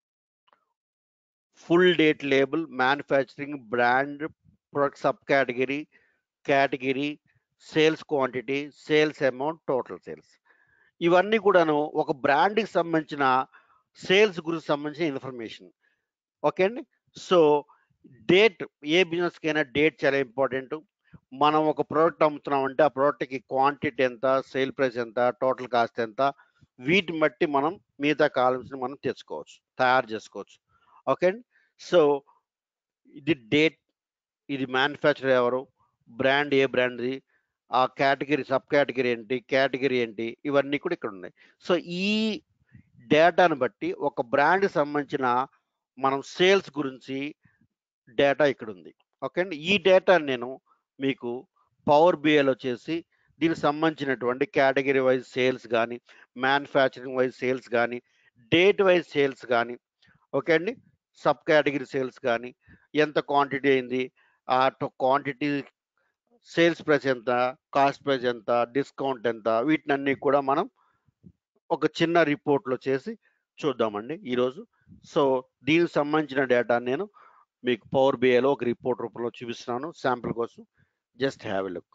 full date label manufacturing brand product sub category category sales quantity sales amount total sales ఇవన్నీ కూడాను ఒక బ్రాండ్కి సంబంధించిన సేల్స్ గురించి సంబంధించిన ఇన్ఫర్మేషన్ ఓకే అండి సో డేట్ ఏ బిజినెస్కి అయినా డేట్ చాలా ఇంపార్టెంట్ మనం ఒక ప్రోడక్ట్ అమ్ముతున్నాం అంటే ఆ ప్రోడక్ట్కి క్వాంటిటీ ఎంత సేల్ ప్రైస్ ఎంత టోటల్ కాస్ట్ ఎంత వీటిని బట్టి మనం మిగతా కాలమ్స్ని మనం తెచ్చుకోవచ్చు తయారు చేసుకోవచ్చు ఓకే అండి సో ఇది డేట్ ఇది మ్యానుఫ్యాక్చర్ ఎవరు బ్రాండ్ ఏ బ్రాండ్ది ఆ కేటగిరీ సబ్ కేటగిరీ ఏంటి కేటగిరీ ఏంటి ఇవన్నీ కూడా ఇక్కడ ఉన్నాయి సో ఈ డేటాను బట్టి ఒక బ్రాండ్కి సంబంధించిన మనం సేల్స్ గురించి డేటా ఇక్కడ ఉంది ఓకే అండి ఈ డేటాని నేను మీకు పవర్ బిఐలో చేసి దీనికి సంబంధించినటువంటి కేటగిరీ వైజ్ సేల్స్ కానీ మ్యానుఫ్యాక్చరింగ్ వైజ్ సేల్స్ కానీ డేట్ వైజ్ సేల్స్ కానీ ఓకే అండి సబ్ కేటగిరీ సేల్స్ కానీ ఎంత క్వాంటిటీ అయింది ఆ క్వాంటిటీ సేల్స్ ప్రైస్ ఎంత కాస్ట్ ప్రైస్ ఎంత డిస్కౌంట్ ఎంత వీటినన్నీ కూడా మనం ఒక చిన్న రిపోర్ట్లో చేసి చూద్దామండి ఈరోజు సో దీనికి సంబంధించిన డేటా నేను మీకు పవర్ బిఐలో ఒక రిపోర్ట్ రూపంలో చూపిస్తున్నాను శాంపుల్ కోసం just have a look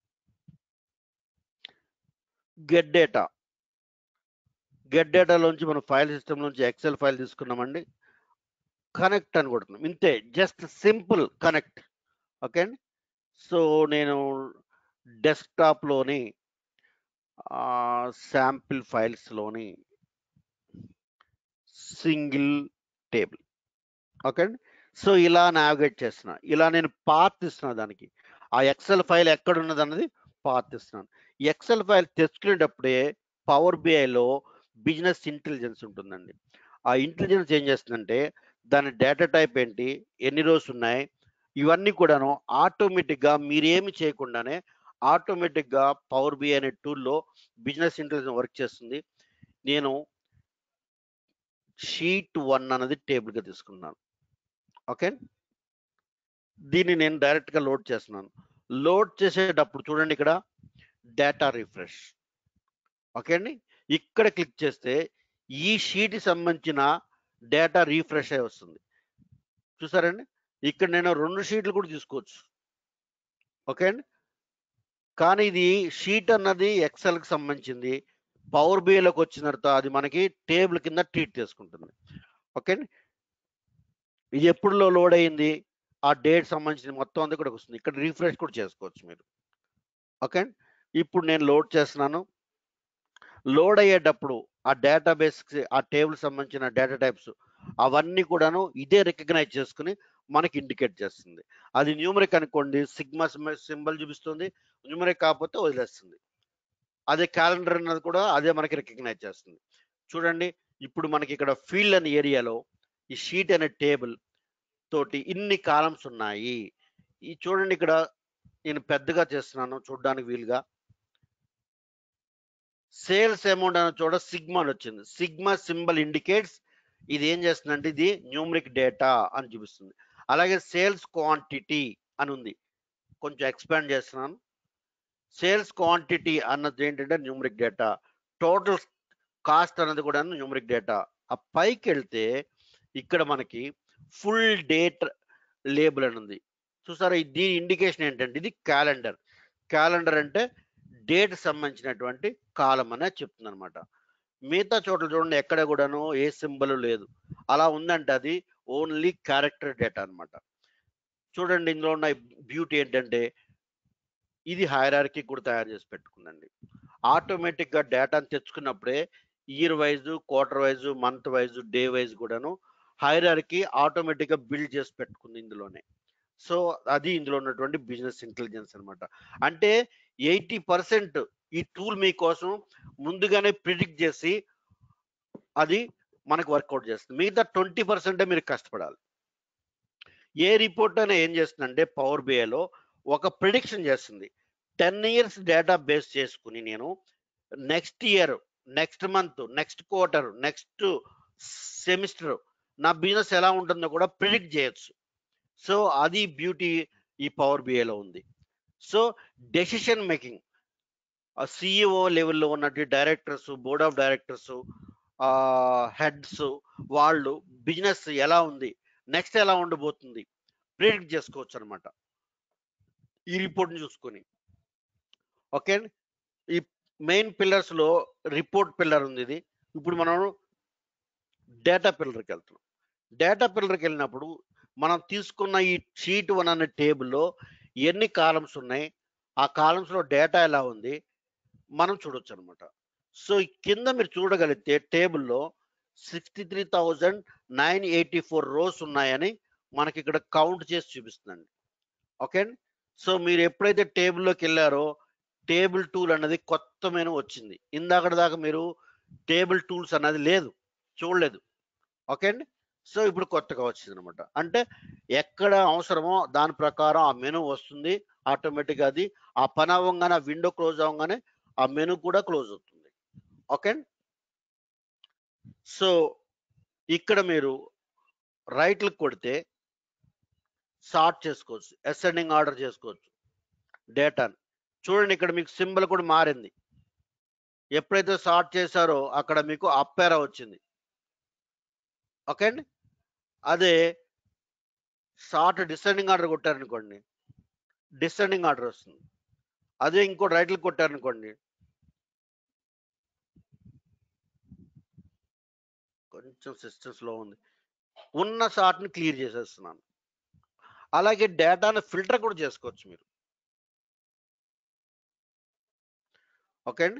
get data get డేటాలోంచి మనం ఫైల్ సిస్టమ్ నుంచి ఎక్సెల్ ఫైల్ తీసుకున్నామండి కనెక్ట్ అని కొడుతున్నాం ఇంతే జస్ట్ సింపుల్ కనెక్ట్ ఓకే అండి సో నేను డెస్క్టాప్లోని శాంపిల్ ఫైల్స్లోని సింగిల్ టేబుల్ ఓకే అండి సో ఇలా నావిగేట్ చేస్తున్నా ఇలా నేను పాత్ ఇస్తున్నా దానికి ఆ ఎక్సెల్ ఫైల్ ఎక్కడ ఉన్నది అన్నది పాత్ ఇస్తున్నాను ఎక్సెల్ ఫైల్ తెచ్చుకునేటప్పుడే పవర్ బిఐలో బిజినెస్ ఇంటెలిజెన్స్ ఉంటుందండి ఆ ఇంటెలిజెన్స్ ఏం చేస్తుందంటే దాని డేటా టైప్ ఏంటి ఎన్ని రోజులు ఉన్నాయి ఇవన్నీ కూడాను ఆటోమేటిక్గా మీరేమి చేయకుండానే ఆటోమేటిక్గా పవర్ బి అనే టూల్లో బిజినెస్ ఇంటెలిజెన్స్ వర్క్ చేస్తుంది నేను షీట్ వన్ అన్నది టేబుల్గా తీసుకున్నాను ఓకే దీన్ని నేను డైరెక్ట్గా లోడ్ చేస్తున్నాను లోడ్ చేసేటప్పుడు చూడండి ఇక్కడ డేటా రిఫ్రెష్ ఓకే అండి ఇక్కడ క్లిక్ చేస్తే ఈ షీట్కి సంబంధించిన డేటా రీఫ్రెష్ అయి వస్తుంది చూసారండి ఇక్కడ నేను రెండు షీట్లు కూడా తీసుకోవచ్చు ఓకే అండి కానీ ఇది షీట్ అన్నది ఎక్సెల్కి సంబంధించింది పవర్ బిఐలోకి వచ్చిన తర్వాత అది మనకి టేబుల్ కింద ట్రీట్ చేసుకుంటుంది ఓకే అండి ఇది ఎప్పుడులో లోడ్ అయింది ఆ డేట్ సంబంధించిన మొత్తం అంతా కూడా వస్తుంది ఇక్కడ రీఫ్రెష్ కూడా చేసుకోవచ్చు మీరు ఓకే అండి ఇప్పుడు నేను లోడ్ చేస్తున్నాను లోడ్ అయ్యేటప్పుడు ఆ డేటాబేస్ ఆ టేబుల్ సంబంధించిన డేటా టైప్స్ అవన్నీ కూడాను ఇదే రికగ్నైజ్ చేసుకుని మనకి ఇండికేట్ చేస్తుంది అది న్యూమరిక్ అనుకోండి సిగ్మా సింబల్ చూపిస్తుంది న్యూమరిక్ కాకపోతే వదిలేస్తుంది అదే క్యాలెండర్ అన్నది కూడా అదే మనకి రికగ్నైజ్ చేస్తుంది చూడండి ఇప్పుడు మనకి ఇక్కడ ఫీల్డ్ అనే ఏరియాలో ఈ షీట్ అనే టేబుల్ తోటి ఇన్ని కాలమ్స్ ఉన్నాయి ఈ చూడండి ఇక్కడ నేను పెద్దగా చేస్తున్నాను చూడడానికి వీలుగా సేల్స్ అమౌంట్ అనే చోట సిగ్మా అని వచ్చింది సిగ్మా సింబల్ ఇండికేట్స్ ఇది ఏం చేస్తుందంటే ఇది న్యూమరిక్ డేటా అని చూపిస్తుంది అలాగే సేల్స్ క్వాంటిటీ అని ఉంది కొంచెం ఎక్స్పాండ్ చేస్తున్నాను సేల్స్ క్వాంటిటీ అన్నది ఏంటంటే న్యూమరిక్ డేటా టోటల్ కాస్ట్ అన్నది కూడా న్యూమరిక్ డేటా ఆ పైకి వెళ్తే ఇక్కడ మనకి ఫుల్ డేట్ లేబుల్ అని ఉంది చూసారా ఇది దీని ఇండికేషన్ ఏంటంటే ఇది క్యాలెండర్ క్యాలెండర్ అంటే డేట్ సంబంధించినటువంటి కాలం అనే చెప్తుంది అనమాట మిగతా చోట్ల చూడండి ఎక్కడ కూడాను ఏ సింబల్ లేదు అలా ఉందంటే అది ఓన్లీ క్యారెక్టర్ డేటా అన్నమాట చూడండి ఇందులో ఉన్న బ్యూటీ ఏంటంటే ఇది హైరార్కీ కూడా తయారు చేసి పెట్టుకుందండి ఆటోమేటిక్గా డేటాను తెచ్చుకున్నప్పుడే year wise quarter wise month wise day wise కూడాను హైరార్కీ ఆటోమేటిక్గా బిల్డ్ చేసి పెట్టుకుంది ఇందులోనే సో అది ఇందులో ఉన్నటువంటి బిజినెస్ ఇంటెలిజెన్స్ అన్నమాట అంటే ఎయిటీ పర్సెంట్ ఈ టూల్ మీకోసం ముందుగానే ప్రిడిక్ట్ చేసి అది మనకు వర్కౌట్ చేస్తుంది మిగతా ట్వంటీ పర్సెంటే మీరు కష్టపడాలి ఏ రిపోర్ట్ అయినా ఏం చేస్తుందంటే పవర్ బిఐలో ఒక ప్రిడిక్షన్ చేస్తుంది టెన్ ఇయర్స్ డేటా బేస్ చేసుకుని నేను next year next month next quarter next semester నా బిజినెస్ ఎలా ఉంటుందో కూడా ప్రిడిక్ట్ చేయొచ్చు సో అది బ్యూటీ ఈ పవర్ బిఐలో ఉంది సో డెసిషన్ మేకింగ్ సిఇఓ లెవెల్లో ఉన్నట్టు directors board of directors heads వాళ్ళు బిజినెస్ ఎలా ఉంది నెక్స్ట్ ఎలా ఉండబోతుంది ప్రిడిక్ట్ చేసుకోవచ్చు అనమాట ఈ రిపోర్ట్ని చూసుకొని ఓకే ఈ మెయిన్ పిల్లర్స్లో రిపోర్ట్ పిల్లర్ ఉంది ఇది ఇప్పుడు మనం డేటా పిల్లర్కి వెళ్తున్నాం డేటా పిల్లర్కి వెళ్ళినప్పుడు మనం తీసుకున్న ఈ షీట్ వన్ అనే టేబుల్లో ఎన్ని కాలమ్స్ ఉన్నాయి ఆ కాలమ్స్లో డేటా ఎలా ఉంది మనం చూడొచ్చు అనమాట సో ఈ కింద మీరు చూడగలిగితే టేబుల్లో sixty three thousand nine eighty four rows ఉన్నాయని మనకి ఇక్కడ కౌంట్ చేసి చూపిస్తుందండి ఓకే అండి సో మీరు ఎప్పుడైతే టేబుల్లోకి వెళ్ళారో టేబుల్ టూల్ అన్నది కొత్త మెను వచ్చింది ఇందాక దాకా మీరు టేబుల్ టూల్స్ అన్నది లేదు చూడలేదు ఓకే అండి సో ఇప్పుడు కొత్తగా వచ్చింది అనమాట అంటే ఎక్కడ అవసరమో దాని ప్రకారం ఆ మెను వస్తుంది ఆటోమేటిక్గా అది ఆ పని అవ్వగానే ఆ విండో క్లోజ్ అవ్వగానే ఆ మెను కూడా క్లోజ్ అవుతుంది ఓకే సో ఇక్కడ మీరు రైట్లు కొడితే సార్ట్ చేసుకోవచ్చు అసెండింగ్ ఆర్డర్ చేసుకోవచ్చు డేటాని చూడండి ఇక్కడ మీకు సింబల్ కూడా మారింది ఎప్పుడైతే సార్ట్ చేశారో అక్కడ మీకు అప్పేరా వచ్చింది ఓకే అండి అదే షార్ట్ డిసెండింగ్ ఆర్డర్ కొట్టారనుకోండి డిసెండింగ్ ఆర్డర్ వస్తుంది అదే ఇంకో రైట్లు కొట్టారనుకోండి కొంచెం సిస్టమ్ స్లో ఉంది ఉన్న షార్ట్ని క్లియర్ చేసేస్తున్నాను అలాగే డేటాను ఫిల్టర్ కూడా చేసుకోవచ్చు మీరు ఓకే అండి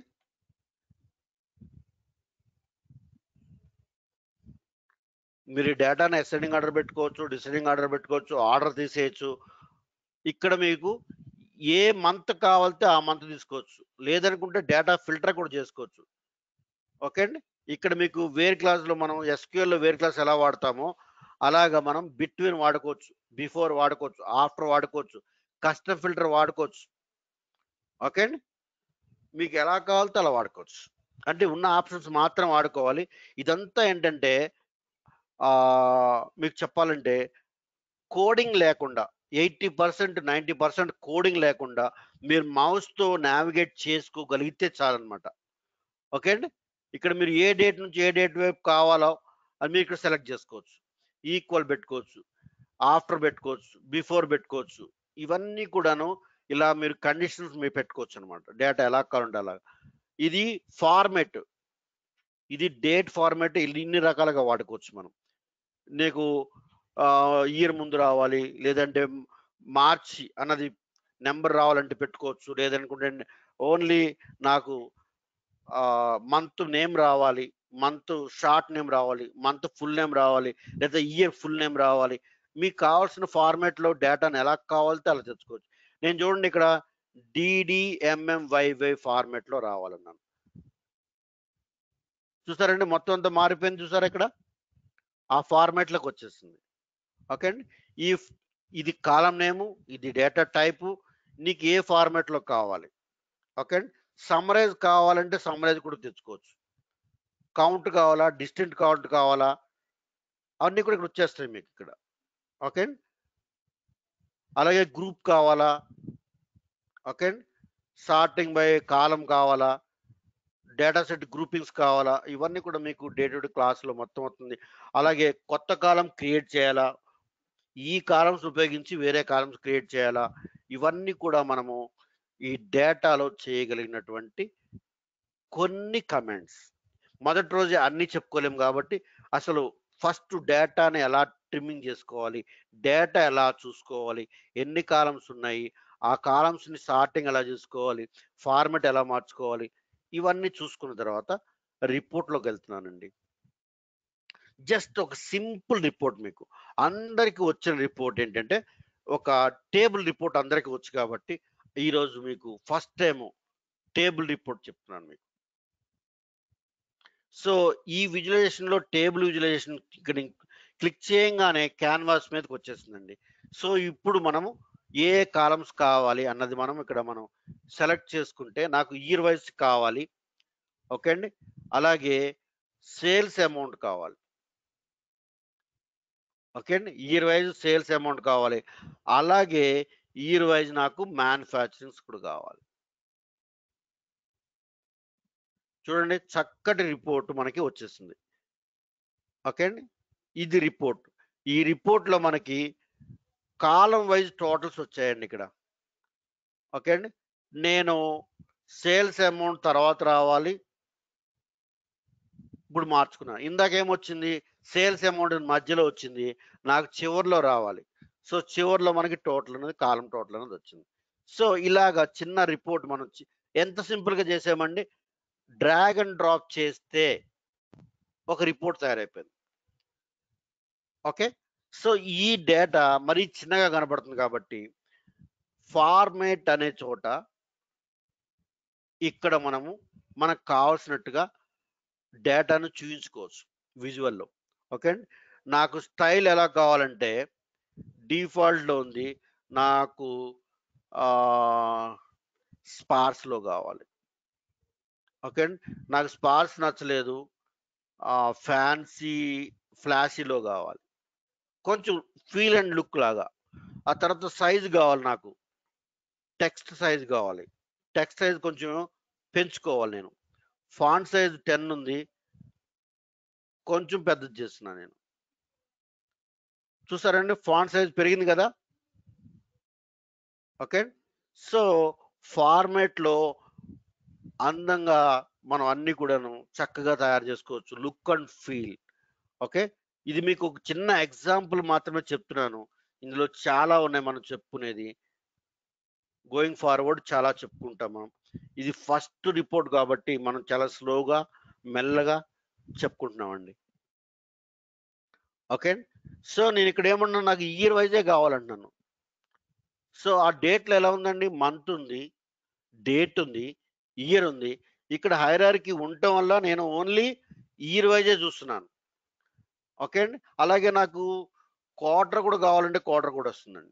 మీరు డేటాను అసెండింగ్ ఆర్డర్ పెట్టుకోవచ్చు డిసెండింగ్ ఆర్డర్ పెట్టుకోవచ్చు ఆర్డర్ తీసేయచ్చు ఇక్కడ మీకు ఏ మంత్ కావాలితే ఆ మంత్ తీసుకోవచ్చు లేదనుకుంటే డేటా ఫిల్టర్ కూడా చేసుకోవచ్చు ఓకే అండి ఇక్కడ మీకు వేర్ క్లాస్లో మనం ఎస్క్యూఎల్లో వేర్ క్లాస్ ఎలా వాడతామో అలాగా మనం బిట్వీన్ వాడుకోవచ్చు బిఫోర్ వాడుకోవచ్చు ఆఫ్టర్ వాడుకోవచ్చు కస్టమ్ ఫిల్టర్ వాడుకోవచ్చు ఓకే అండి మీకు ఎలా కావాలితే అలా వాడుకోవచ్చు అంటే ఉన్న ఆప్షన్స్ మాత్రం వాడుకోవాలి ఇదంతా ఏంటంటే ఆ, మీకు చెప్పాలంటే కోడింగ్ లేకుండా eighty percent ninety percent coding లేకుండా మీరు మౌస్తో నావిగేట్ చేసుకోగలిగితే చాలన్నమాట ఓకే అండి ఇక్కడ మీరు ఏ డేట్ నుంచి ఏ డేట్ వైపు కావాలో అది మీరు ఇక్కడ సెలెక్ట్ చేసుకోవచ్చు ఈక్వల్ పెట్టుకోవచ్చు ఆఫ్టర్ పెట్టుకోవచ్చు బిఫోర్ పెట్టుకోవచ్చు ఇవన్నీ కూడాను ఇలా మీరు కండిషన్స్ మీరు పెట్టుకోవచ్చు అనమాట డేటా ఎలా కావాలంటే అలా ఇది ఫార్మెట్ ఇది డేట్ ఫార్మెట్ ఇన్ని రకాలుగా వాడుకోవచ్చు మనం నీకు ఇయర్ ముందు రావాలి లేదంటే మార్చి అన్నది నెంబర్ రావాలంటే పెట్టుకోవచ్చు లేదనుకుంటే ఓన్లీ నాకు మంత్ నేమ్ రావాలి మంత్ షార్ట్ నేమ్ రావాలి మంత్ ఫుల్ నేమ్ రావాలి లేదా ఇయర్ ఫుల్ నేమ్ రావాలి మీకు కావాల్సిన ఫార్మాట్ లో డేటాను ఎలా కావాలితే అలా తెచ్చుకోవచ్చు నేను చూడండి ఇక్కడ డిడిఎంఎంవైవై ఫార్మాట్ లో రావాలన్నాను చూసారండి మొత్తం అంతా మారిపోయింది చూసారా ఇక్కడ ఆ ఫార్మాట్ లోకి వచ్చేస్తుంది ఓకే అండి ఈ ఇది కాలం నేము ఇది డేటా టైపు నీకు ఏ ఫార్మాట్ లో కావాలి ఓకే అండి సమ్మరైజ్ కావాలంటే సమ్మరైజ్ కూడా తెచ్చుకోవచ్చు కౌంట్ కావాలా డిస్టెంట్ కౌంట్ కావాలా అవన్నీ కూడా ఇక్కడ వచ్చేస్తాయి మీకు ఇక్కడ ఓకే అండి అలాగే గ్రూప్ కావాలా ఓకే అండి సార్టింగ్ బై కాలం కావాలా డేటా సెట్ గ్రూపింగ్స్ కావాలా ఇవన్నీ కూడా మీకు డే టు డే క్లాస్లో మొత్తం వస్తుంది అలాగే కొత్త కాలం క్రియేట్ చేయాలా ఈ కాలమ్స్ ఉపయోగించి వేరే కాలమ్స్ క్రియేట్ చేయాలా ఇవన్నీ కూడా మనము ఈ డేటాలో చేయగలిగినటువంటి కొన్ని కమెంట్స్ మొదటి రోజే అన్ని చెప్పుకోలేము కాబట్టి అసలు ఫస్ట్ డేటాని ఎలా ట్రిమ్మింగ్ చేసుకోవాలి డేటా ఎలా చూసుకోవాలి ఎన్ని కాలమ్స్ ఉన్నాయి ఆ కాలమ్స్ని సార్టింగ్ ఎలా చేసుకోవాలి ఫార్మెట్ ఎలా మార్చుకోవాలి ఇవన్నీ చూసుకున్న తర్వాత రిపోర్ట్లోకి వెళ్తున్నానండి జస్ట్ ఒక సింపుల్ రిపోర్ట్ మీకు అందరికీ వచ్చిన రిపోర్ట్ ఏంటంటే ఒక టేబుల్ రిపోర్ట్ అందరికీ వచ్చు కాబట్టి ఈరోజు మీకు ఫస్ట్ టైం టేబుల్ రిపోర్ట్ చెప్తున్నాను మీకు సో ఈ విజువలైజేషన్ లో టేబుల్ విజువలైజేషన్ ఇక్కడ క్లిక్ చేయగానే క్యాన్వాస్ మీదకి వచ్చేస్తుందండి సో ఇప్పుడు మనము ఏ కాలమ్స్ కావాలి అన్నది మనం ఇక్కడ మనం సెలెక్ట్ చేసుకుంటే నాకు ఇయర్ వైజ్ కావాలి ఓకే అండి అలాగే సేల్స్ అమౌంట్ కావాలి ఓకే అండి ఇయర్ వైజ్ సేల్స్ అమౌంట్ కావాలి అలాగే ఇయర్ వైజ్ నాకు మ్యానుఫ్యాక్చరింగ్స్ కూడా కావాలి చూడండి చక్కటి రిపోర్ట్ మనకి వచ్చేసింది ఓకే అండి ఇది రిపోర్ట్ ఈ రిపోర్ట్లో మనకి కాలం వైజ్ టోటల్స్ వచ్చాయండి ఇక్కడ ఓకే అండి నేను సేల్స్ అమౌంట్ తర్వాత రావాలి ఇప్పుడు మార్చుకున్నాను ఇందాక ఏమొచ్చింది సేల్స్ అమౌంట్ మధ్యలో వచ్చింది నాకు చివర్లో రావాలి సో చివర్లో మనకి టోటల్ అనేది కాలం టోటల్ అనేది వచ్చింది సో ఇలాగా చిన్న రిపోర్ట్ మనం చి- ఎంత సింపుల్గా చేసామండి డ్రాగ్ అండ్ డ్రాప్ చేస్తే ఒక రిపోర్ట్ తయారైపోయింది ఓకే సో ఈ డేటా మరీ చిన్నగా కనబడుతుంది కాబట్టి ఫార్మేట్ అనే చోట ఇక్కడ మనము మనకు కావాల్సినట్టుగా డేటాను చూపించుకోవచ్చు విజువల్లో ఓకే అండి నాకు స్టైల్ ఎలా కావాలంటే డిఫాల్ట్లో ఉంది నాకు స్పార్స్లో కావాలి ఓకే అండి నాకు స్పార్స్ నచ్చలేదు ఫ్యాన్సీ ఫ్లాషీలో కావాలి కొంచెం ఫీల్ అండ్ లుక్ లాగా ఆ తర్వాత సైజ్ కావాలి నాకు టెక్స్ట్ సైజ్ కావాలి టెక్స్ట్ సైజ్ కొంచెం పెంచుకోవాలి నేను ఫాంట్ సైజ్ టెన్ ఉంది కొంచెం పెద్దది చేస్తున్నాను నేను చూసారండి ఫాంట్ సైజ్ పెరిగింది కదా ఓకే సో ఫార్మేట్లో అందంగా మనం అన్ని కూడాను చక్కగా తయారు చేసుకోవచ్చు లుక్ అండ్ ఫీల్ ఓకే ఇది మీకు ఒక చిన్న ఎగ్జాంపుల్ మాత్రమే చెప్తున్నాను ఇందులో చాలా ఉన్నాయి మనం చెప్పుకునేది గోయింగ్ ఫార్వర్డ్ చాలా చెప్పుకుంటాం మనం ఇది ఫస్ట్ రిపోర్ట్ కాబట్టి మనం చాలా స్లోగా మెల్లగా చెప్పుకుంటున్నామండి ఓకే సో నేను ఇక్కడ ఏమన్నా నాకు ఇయర్ వైజే కావాలంటున్నాను సో ఆ డేట్లో ఎలా ఉందండి మంత్ ఉంది డేట్ ఉంది ఇయర్ ఉంది ఇక్కడ హైరార్కి ఉండటం వల్ల నేను ఓన్లీ ఇయర్ వైజే చూస్తున్నాను ఓకే అండి అలాగే నాకు క్వార్టర్ కూడా కావాలంటే క్వార్టర్ కూడా వస్తుందండి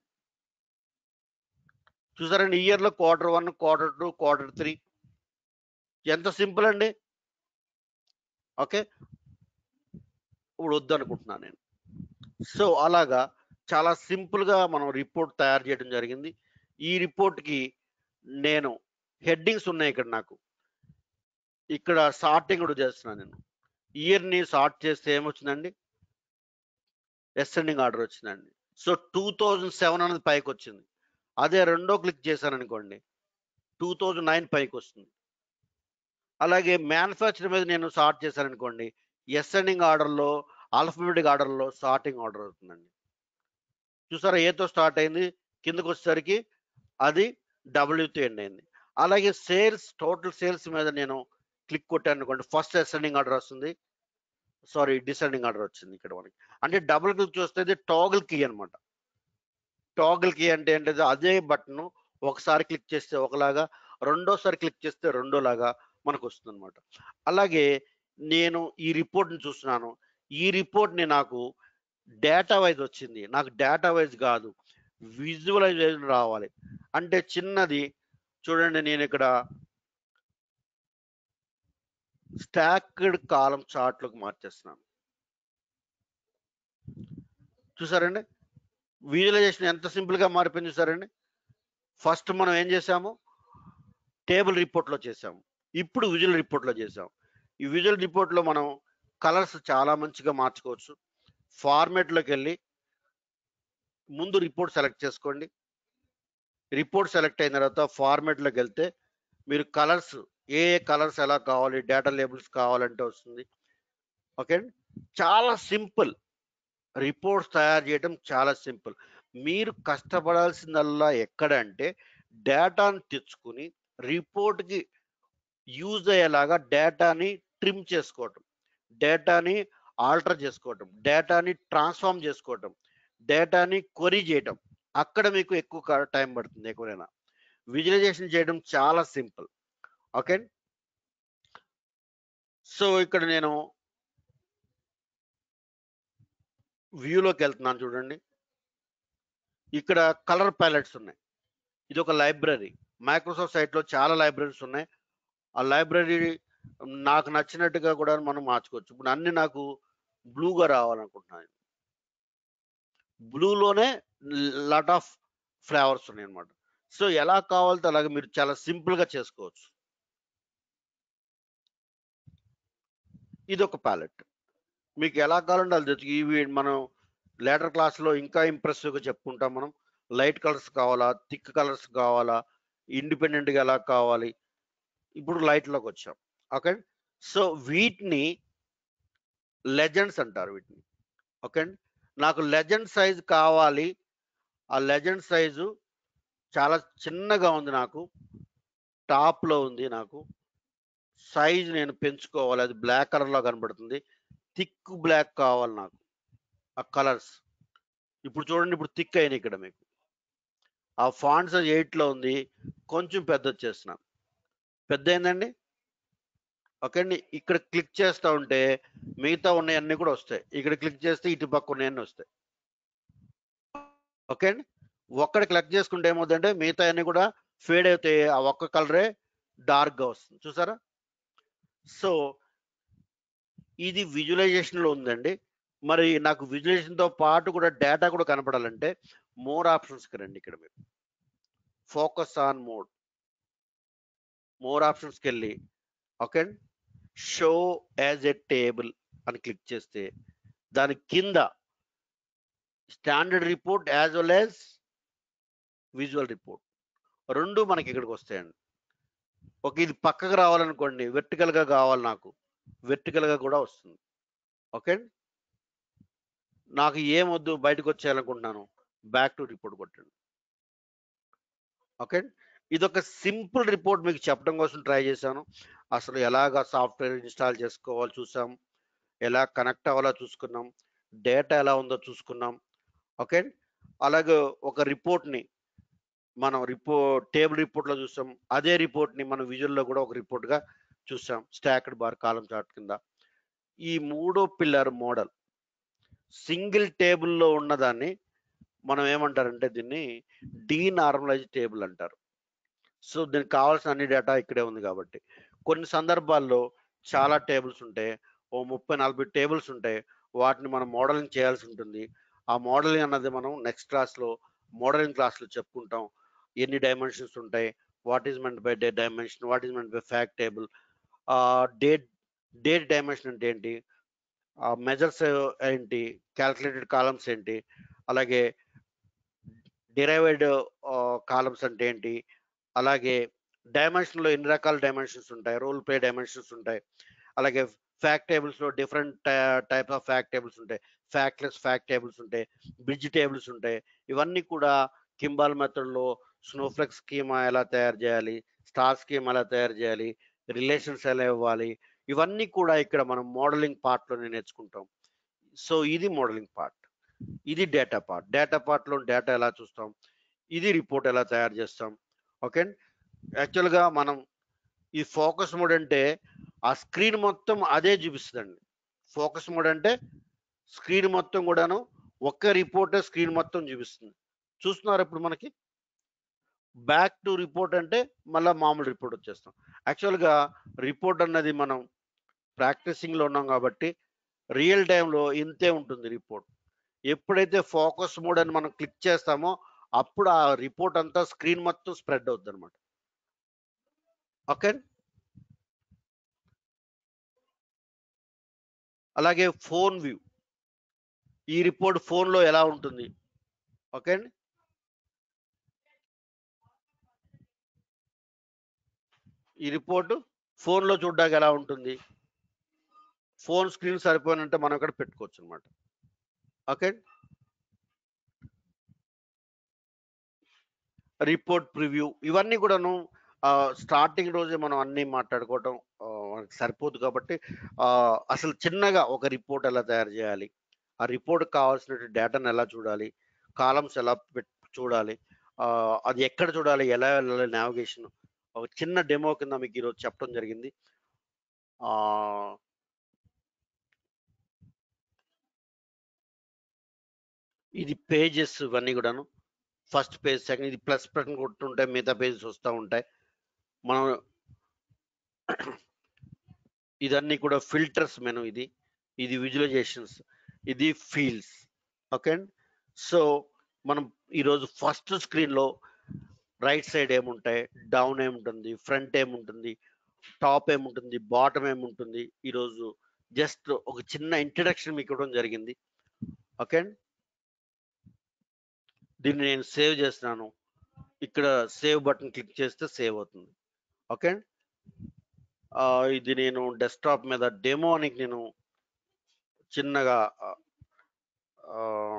చూసారండి ఇయర్లో quarter one quarter two quarter three ఎంత సింపుల్ అండి ఓకే ఇప్పుడు వద్దనుకుంటున్నాను నేను సో అలాగా చాలా సింపుల్గా మనం రిపోర్ట్ తయారు చేయడం జరిగింది ఈ రిపోర్ట్కి నేను హెడ్డింగ్స్ ఉన్నాయి ఇక్కడ నాకు ఇక్కడ సార్టింగ్ కూడా చేస్తున్నాను నేను ఇయర్ని సార్ట్ చేస్తే ఏమొచ్చిందండి ఎస్సెండింగ్ ఆర్డర్ వచ్చిందండి సో టూ థౌజండ్ సెవెన్ అనేది పైకి వచ్చింది అదే రెండో క్లిక్ చేశాను అనుకోండి టూ థౌజండ్ నైన్ పైకి వస్తుంది అలాగే మ్యానుఫ్యాక్చర్ మీద నేను సార్ట్ చేశాను అనుకోండి ఎస్ఎండింగ్ ఆర్డర్లో ఆల్ఫబెటిక్ ఆర్డర్లో సార్టింగ్ ఆర్డర్ అవుతుందండి చూసారా ఏతో స్టార్ట్ అయింది కిందకు వచ్చేసరికి అది డబ్ల్యూతో ఎండ్ అయింది అలాగే సేల్స్ టోటల్ సేల్స్ మీద నేను క్లిక్ కొట్టాను అనుకోండి ఫస్ట్ అసెండింగ్ ఆర్డర్ వస్తుంది సారీ డిసెండింగ్ ఆర్డర్ వచ్చింది ఇక్కడ మనకి అంటే డబుల్ క్లిక్ చూస్తే ఇది టాగిల్ కీ అనమాట టాగిల్ కీ అంటే ఏంటంటే అదే బటన్ ఒకసారి క్లిక్ చేస్తే ఒకలాగా రెండోసారి క్లిక్ చేస్తే రెండోలాగా మనకు వస్తుంది అనమాట అలాగే నేను ఈ రిపోర్ట్ని చూస్తున్నాను ఈ రిపోర్ట్ని నాకు డేటా వైజ్ వచ్చింది నాకు డేటా వైజ్ కాదు విజువలైజేషన్ రావాలి అంటే చిన్నది చూడండి నేను ఇక్కడ స్టాక్డ్ కాలం చార్ట్లోకి మార్చేస్తున్నాను చూసారండి విజువలైజేషన్ ఎంత సింపుల్గా మారిపోయింది చూసారండి ఫస్ట్ మనం ఏం చేసాము టేబుల్ రిపోర్ట్లో చేసాము ఇప్పుడు విజువల్ రిపోర్ట్లో చేసాం ఈ విజువల్ రిపోర్ట్లో మనం కలర్స్ చాలా మంచిగా మార్చుకోవచ్చు ఫార్మేట్లోకి వెళ్ళి ముందు రిపోర్ట్ సెలెక్ట్ చేసుకోండి రిపోర్ట్ సెలెక్ట్ అయిన తర్వాత ఫార్మేట్లోకి వెళ్తే మీరు కలర్స్ ఏ ఏ కలర్స్ ఎలా కావాలి డేటా లేబుల్స్ కావాలంటే వస్తుంది ఓకే చాలా సింపుల్ రిపోర్ట్స్ తయారు చేయడం చాలా సింపుల్ మీరు కష్టపడాల్సిందల్లా ఎక్కడంటే డేటాను తెచ్చుకుని రిపోర్ట్కి యూజ్ అయ్యేలాగా డేటాని ట్రిమ్ చేసుకోవటం డేటాని ఆల్టర్ చేసుకోవటం డేటాని ట్రాన్స్ఫార్మ్ చేసుకోవటం డేటాని కొరీ చేయటం అక్కడ మీకు ఎక్కువ టైం పడుతుంది ఎక్కువైనా విజువలైజేషన్ చేయడం చాలా సింపుల్ ఓకే సో ఇక్కడ నేను వ్యూలోకి వెళ్తున్నాను చూడండి ఇక్కడ కలర్ ప్యాలెట్స్ ఉన్నాయి ఇది ఒక లైబ్రరీ మైక్రోసాఫ్ట్ సైట్లో చాలా లైబ్రరీస్ ఉన్నాయి ఆ లైబ్రరీ నాకు నచ్చినట్టుగా కూడా మనం మార్చుకోవచ్చు ఇప్పుడు అన్ని నాకు బ్లూగా రావాలనుకుంటున్నాను బ్లూలోనే లాట్ ఆఫ్ ఫ్లేవర్స్ ఉన్నాయి అనమాట సో ఎలా కావాలితే అలాగే మీరు చాలా సింపుల్గా చేసుకోవచ్చు ఇది ఒక ప్యాలెట్ మీకు ఎలా కావాలంటే అది తెచ్చు- ఇవి మనం లేటర్ క్లాస్లో ఇంకా ఇంప్రెసివ్గా చెప్పుకుంటాం మనం లైట్ కలర్స్ కావాలా థిక్ కలర్స్ కావాలా ఇండిపెండెంట్గా ఎలా కావాలి ఇప్పుడు లైట్లోకి వచ్చాం ఓకే సో వీటిని లెజెండ్స్ అంటారు వీటిని ఓకే అండి నాకు లెజెండ్ సైజ్ కావాలి ఆ లెజెండ్ సైజు చాలా చిన్నగా ఉంది నాకు టాప్లో ఉంది నాకు సైజ్ నేను పెంచుకోవాలి అది బ్లాక్ కలర్లో కనబడుతుంది థిక్ బ్లాక్ కావాలి నాకు ఆ కలర్స్ ఇప్పుడు చూడండి ఇప్పుడు థిక్ అయినాయి ఇక్కడ మీకు ఆ ఫాంట్ సైజ్ ఎయిట్లో ఉంది కొంచెం పెద్ద వచ్చేస్తున్నాను పెద్ద అయిందండి ఓకే అండి ఇక్కడ క్లిక్ చేస్తూ ఉంటే మిగతా ఉన్నాయన్నీ కూడా వస్తాయి ఇక్కడ క్లిక్ చేస్తే ఇటు పక్క ఉన్నాయన్నీ వస్తాయి ఓకే అండి ఒక్కడ క్లిక్ చేసుకుంటే ఏమవుతుందంటే మిగతా అన్ని కూడా ఫేడ్ అవుతాయి ఆ ఒక్క కలరే డార్క్గా వస్తుంది చూసారా సో ఇది విజువలైజేషన్లో ఉందండి మరి నాకు విజువలైజేషన్తో పాటు కూడా డేటా కూడా కనపడాలంటే మోర్ ఆప్షన్స్కి రండి ఇక్కడ మీరు ఫోకస్ ఆన్ మోడ్ మోర్ ఆప్షన్స్కి వెళ్ళి okay show as a table అని క్లిక్ చేస్తే దాని కింద standard report as well as visual report రెండు మనకి ఇక్కడికి వస్తాయండి ఒక ఇది పక్కకు రావాలనుకోండి వెర్టికల్గా కావాలి నాకు వెర్టికల్గా కూడా వస్తుంది ఓకే నాకు ఏం వద్దు బయటకు వచ్చేయాలనుకుంటున్నాను బ్యాక్ టు రిపోర్ట్ కొట్టండి ఓకే ఇది ఒక సింపుల్ రిపోర్ట్ మీకు చెప్పడం కోసం ట్రై చేశాను అసలు ఎలాగ సాఫ్ట్వేర్ ఇన్స్టాల్ చేసుకోవాలో చూసాం ఎలా కనెక్ట్ అవ్వాలో చూసుకున్నాం డేటా ఎలా ఉందో చూసుకున్నాం ఓకే అలాగే ఒక రిపోర్ట్ని మనం రిపో టేబుల్ రిపోర్ట్లో చూసాం అదే రిపోర్ట్ని మనం విజువల్లో కూడా ఒక రిపోర్ట్గా చూసాం స్టాక్డ్ బార్ కాలం చార్ట్ కింద ఈ మూడో పిల్లర్ మోడల్ సింగిల్ టేబుల్లో ఉన్నదాన్ని మనం ఏమంటారంటే దీన్ని డీనార్మలైజ్ టేబుల్ అంటారు సో దీనికి కావాల్సిన అన్ని డేటా ఇక్కడే ఉంది కాబట్టి కొన్ని సందర్భాల్లో చాలా టేబుల్స్ ఉంటాయి ఓ ముప్పై నలభై టేబుల్స్ ఉంటాయి వాటిని మనం మోడలింగ్ చేయాల్సి ఉంటుంది ఆ మోడలింగ్ అన్నది మనం నెక్స్ట్ క్లాస్లో మోడలింగ్ క్లాస్లో చెప్పుకుంటాం ఎన్ని డైమెన్షన్స్ ఉంటాయి what is meant by day dimension what is meant by fact table date date dimension అంటే ఏంటి మెజర్స్ ఏంటి క్యాల్కులేటెడ్ కాలమ్స్ ఏంటి అలాగే డిరైవైడ్ కాలమ్స్ అంటే ఏంటి అలాగే డైమెన్షన్లో ఎన్ని రకాల డైమెన్షన్స్ ఉంటాయి రోల్ ప్లే డైమెన్షన్స్ ఉంటాయి అలాగే ఫ్యాక్ట్ టేబుల్స్లో different types of fact tables ఉంటాయి ఫ్యాక్ట్లెస్ ఫ్యాక్ట్ టేబుల్స్ ఉంటాయి బ్రిడ్జ్ టేబుల్స్ ఉంటాయి ఇవన్నీ కూడా కింబాల్ మెథడ్లో స్నోఫ్లెక్స్ స్కీమా ఎలా తయారు చేయాలి స్టార్ స్కీమ్ ఎలా తయారు చేయాలి రిలేషన్స్ ఎలా ఇవ్వాలి ఇవన్నీ కూడా ఇక్కడ మనం మోడలింగ్ పార్ట్లోనే నేర్చుకుంటాం సో ఇది మోడలింగ్ పార్ట్ ఇది డేటా పార్ట్ డేటా పార్ట్లో డేటా ఎలా చూస్తాం ఇది రిపోర్ట్ ఎలా తయారు చేస్తాం ఓకే యాక్చువల్గా మనం ఈ ఫోకస్ మోడ్ అంటే ఆ స్క్రీన్ మొత్తం అదే చూపిస్తుందండి ఫోకస్ మోడ్ అంటే స్క్రీన్ మొత్తం కూడాను ఒక్క రిపోర్టే స్క్రీన్ మొత్తం చూపిస్తుంది చూస్తున్నారు ఇప్పుడు మనకి బ్యాక్ టు రిపోర్ట్ అంటే మళ్ళీ మామూలు రిపోర్ట్ వచ్చేస్తాం యాక్చువల్గా రిపోర్ట్ అన్నది మనం ప్రాక్టీసింగ్లో ఉన్నాం కాబట్టి రియల్ టైంలో ఇంతే ఉంటుంది రిపోర్ట్ ఎప్పుడైతే ఫోకస్ మోడ్ అని మనం క్లిక్ చేస్తామో అప్పుడు ఆ రిపోర్ట్ అంతా స్క్రీన్ మొత్తం స్ప్రెడ్ అవుతుంది అనమాట ఓకే అలాగే ఫోన్ వ్యూ ఈ రిపోర్ట్ ఫోన్లో ఎలా ఉంటుంది ఓకే అండి ఈ రిపోర్టు ఫోన్లో చూడడానికి ఎలా ఉంటుంది ఫోన్ స్క్రీన్ సరిపోయినంటే మనం ఇక్కడ పెట్టుకోవచ్చు అనమాట ఓకే రిపోర్ట్ ప్రివ్యూ ఇవన్నీ కూడాను స్టార్టింగ్ రోజే మనం అన్నీ మాట్లాడుకోవటం ఆ, మనకి సరిపోదు కాబట్టి ఆ, అసలు చిన్నగా ఒక రిపోర్ట్ ఎలా తయారు చేయాలి ఆ రిపోర్ట్ కావాల్సిన డేటాను ఎలా చూడాలి కాలమ్స్ ఎలా పెట్ చూడాలి ఆ, అది ఎక్కడ చూడాలి ఎలా వెళ్ళాలి నావిగేషన్ ఒక చిన్న డెమో కింద మీకు ఈరోజు చెప్పడం జరిగింది ఆ, ఇది పేజెస్ ఇవన్నీ కూడాను ఫస్ట్ పేజ్ సెకండ్ ఇది ప్లస్ బటన్ కొట్టుంటే మిగతా పేజెస్ వస్తూ ఉంటాయి మనం ఇదన్నీ కూడా ఫిల్టర్స్ మెను ఇది ఇది విజువలైజేషన్స్ ఇది ఫీల్డ్స్ ఓకే సో మనం ఈరోజు ఫస్ట్ స్క్రీన్లో రైట్ సైడ్ ఏముంటాయి డౌన్ ఏముంటుంది ఫ్రంట్ ఏముంటుంది టాప్ ఏముంటుంది బాటమ్ ఏముంటుంది ఈరోజు జస్ట్ ఒక చిన్న ఇంట్రడక్షన్ మీకు ఇవ్వడం జరిగింది ఓకే దీన్ని నేను సేవ్ చేస్తున్నాను ఇక్కడ సేవ్ బటన్ క్లిక్ చేస్తే సేవ్ అవుతుంది ఓకే ఆ, ఇది నేను డెస్క్టాప్ మీద డెమో అని నేను చిన్నగా ఆ,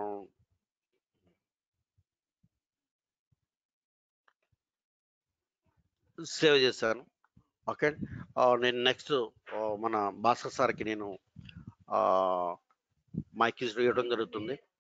సేవ్ చేశాను ఓకే ఆ, నేను నెక్స్ట్ మన భాస్కర్ సార్కి నేను మైక్ ఇవ్వడం జరుగుతుంది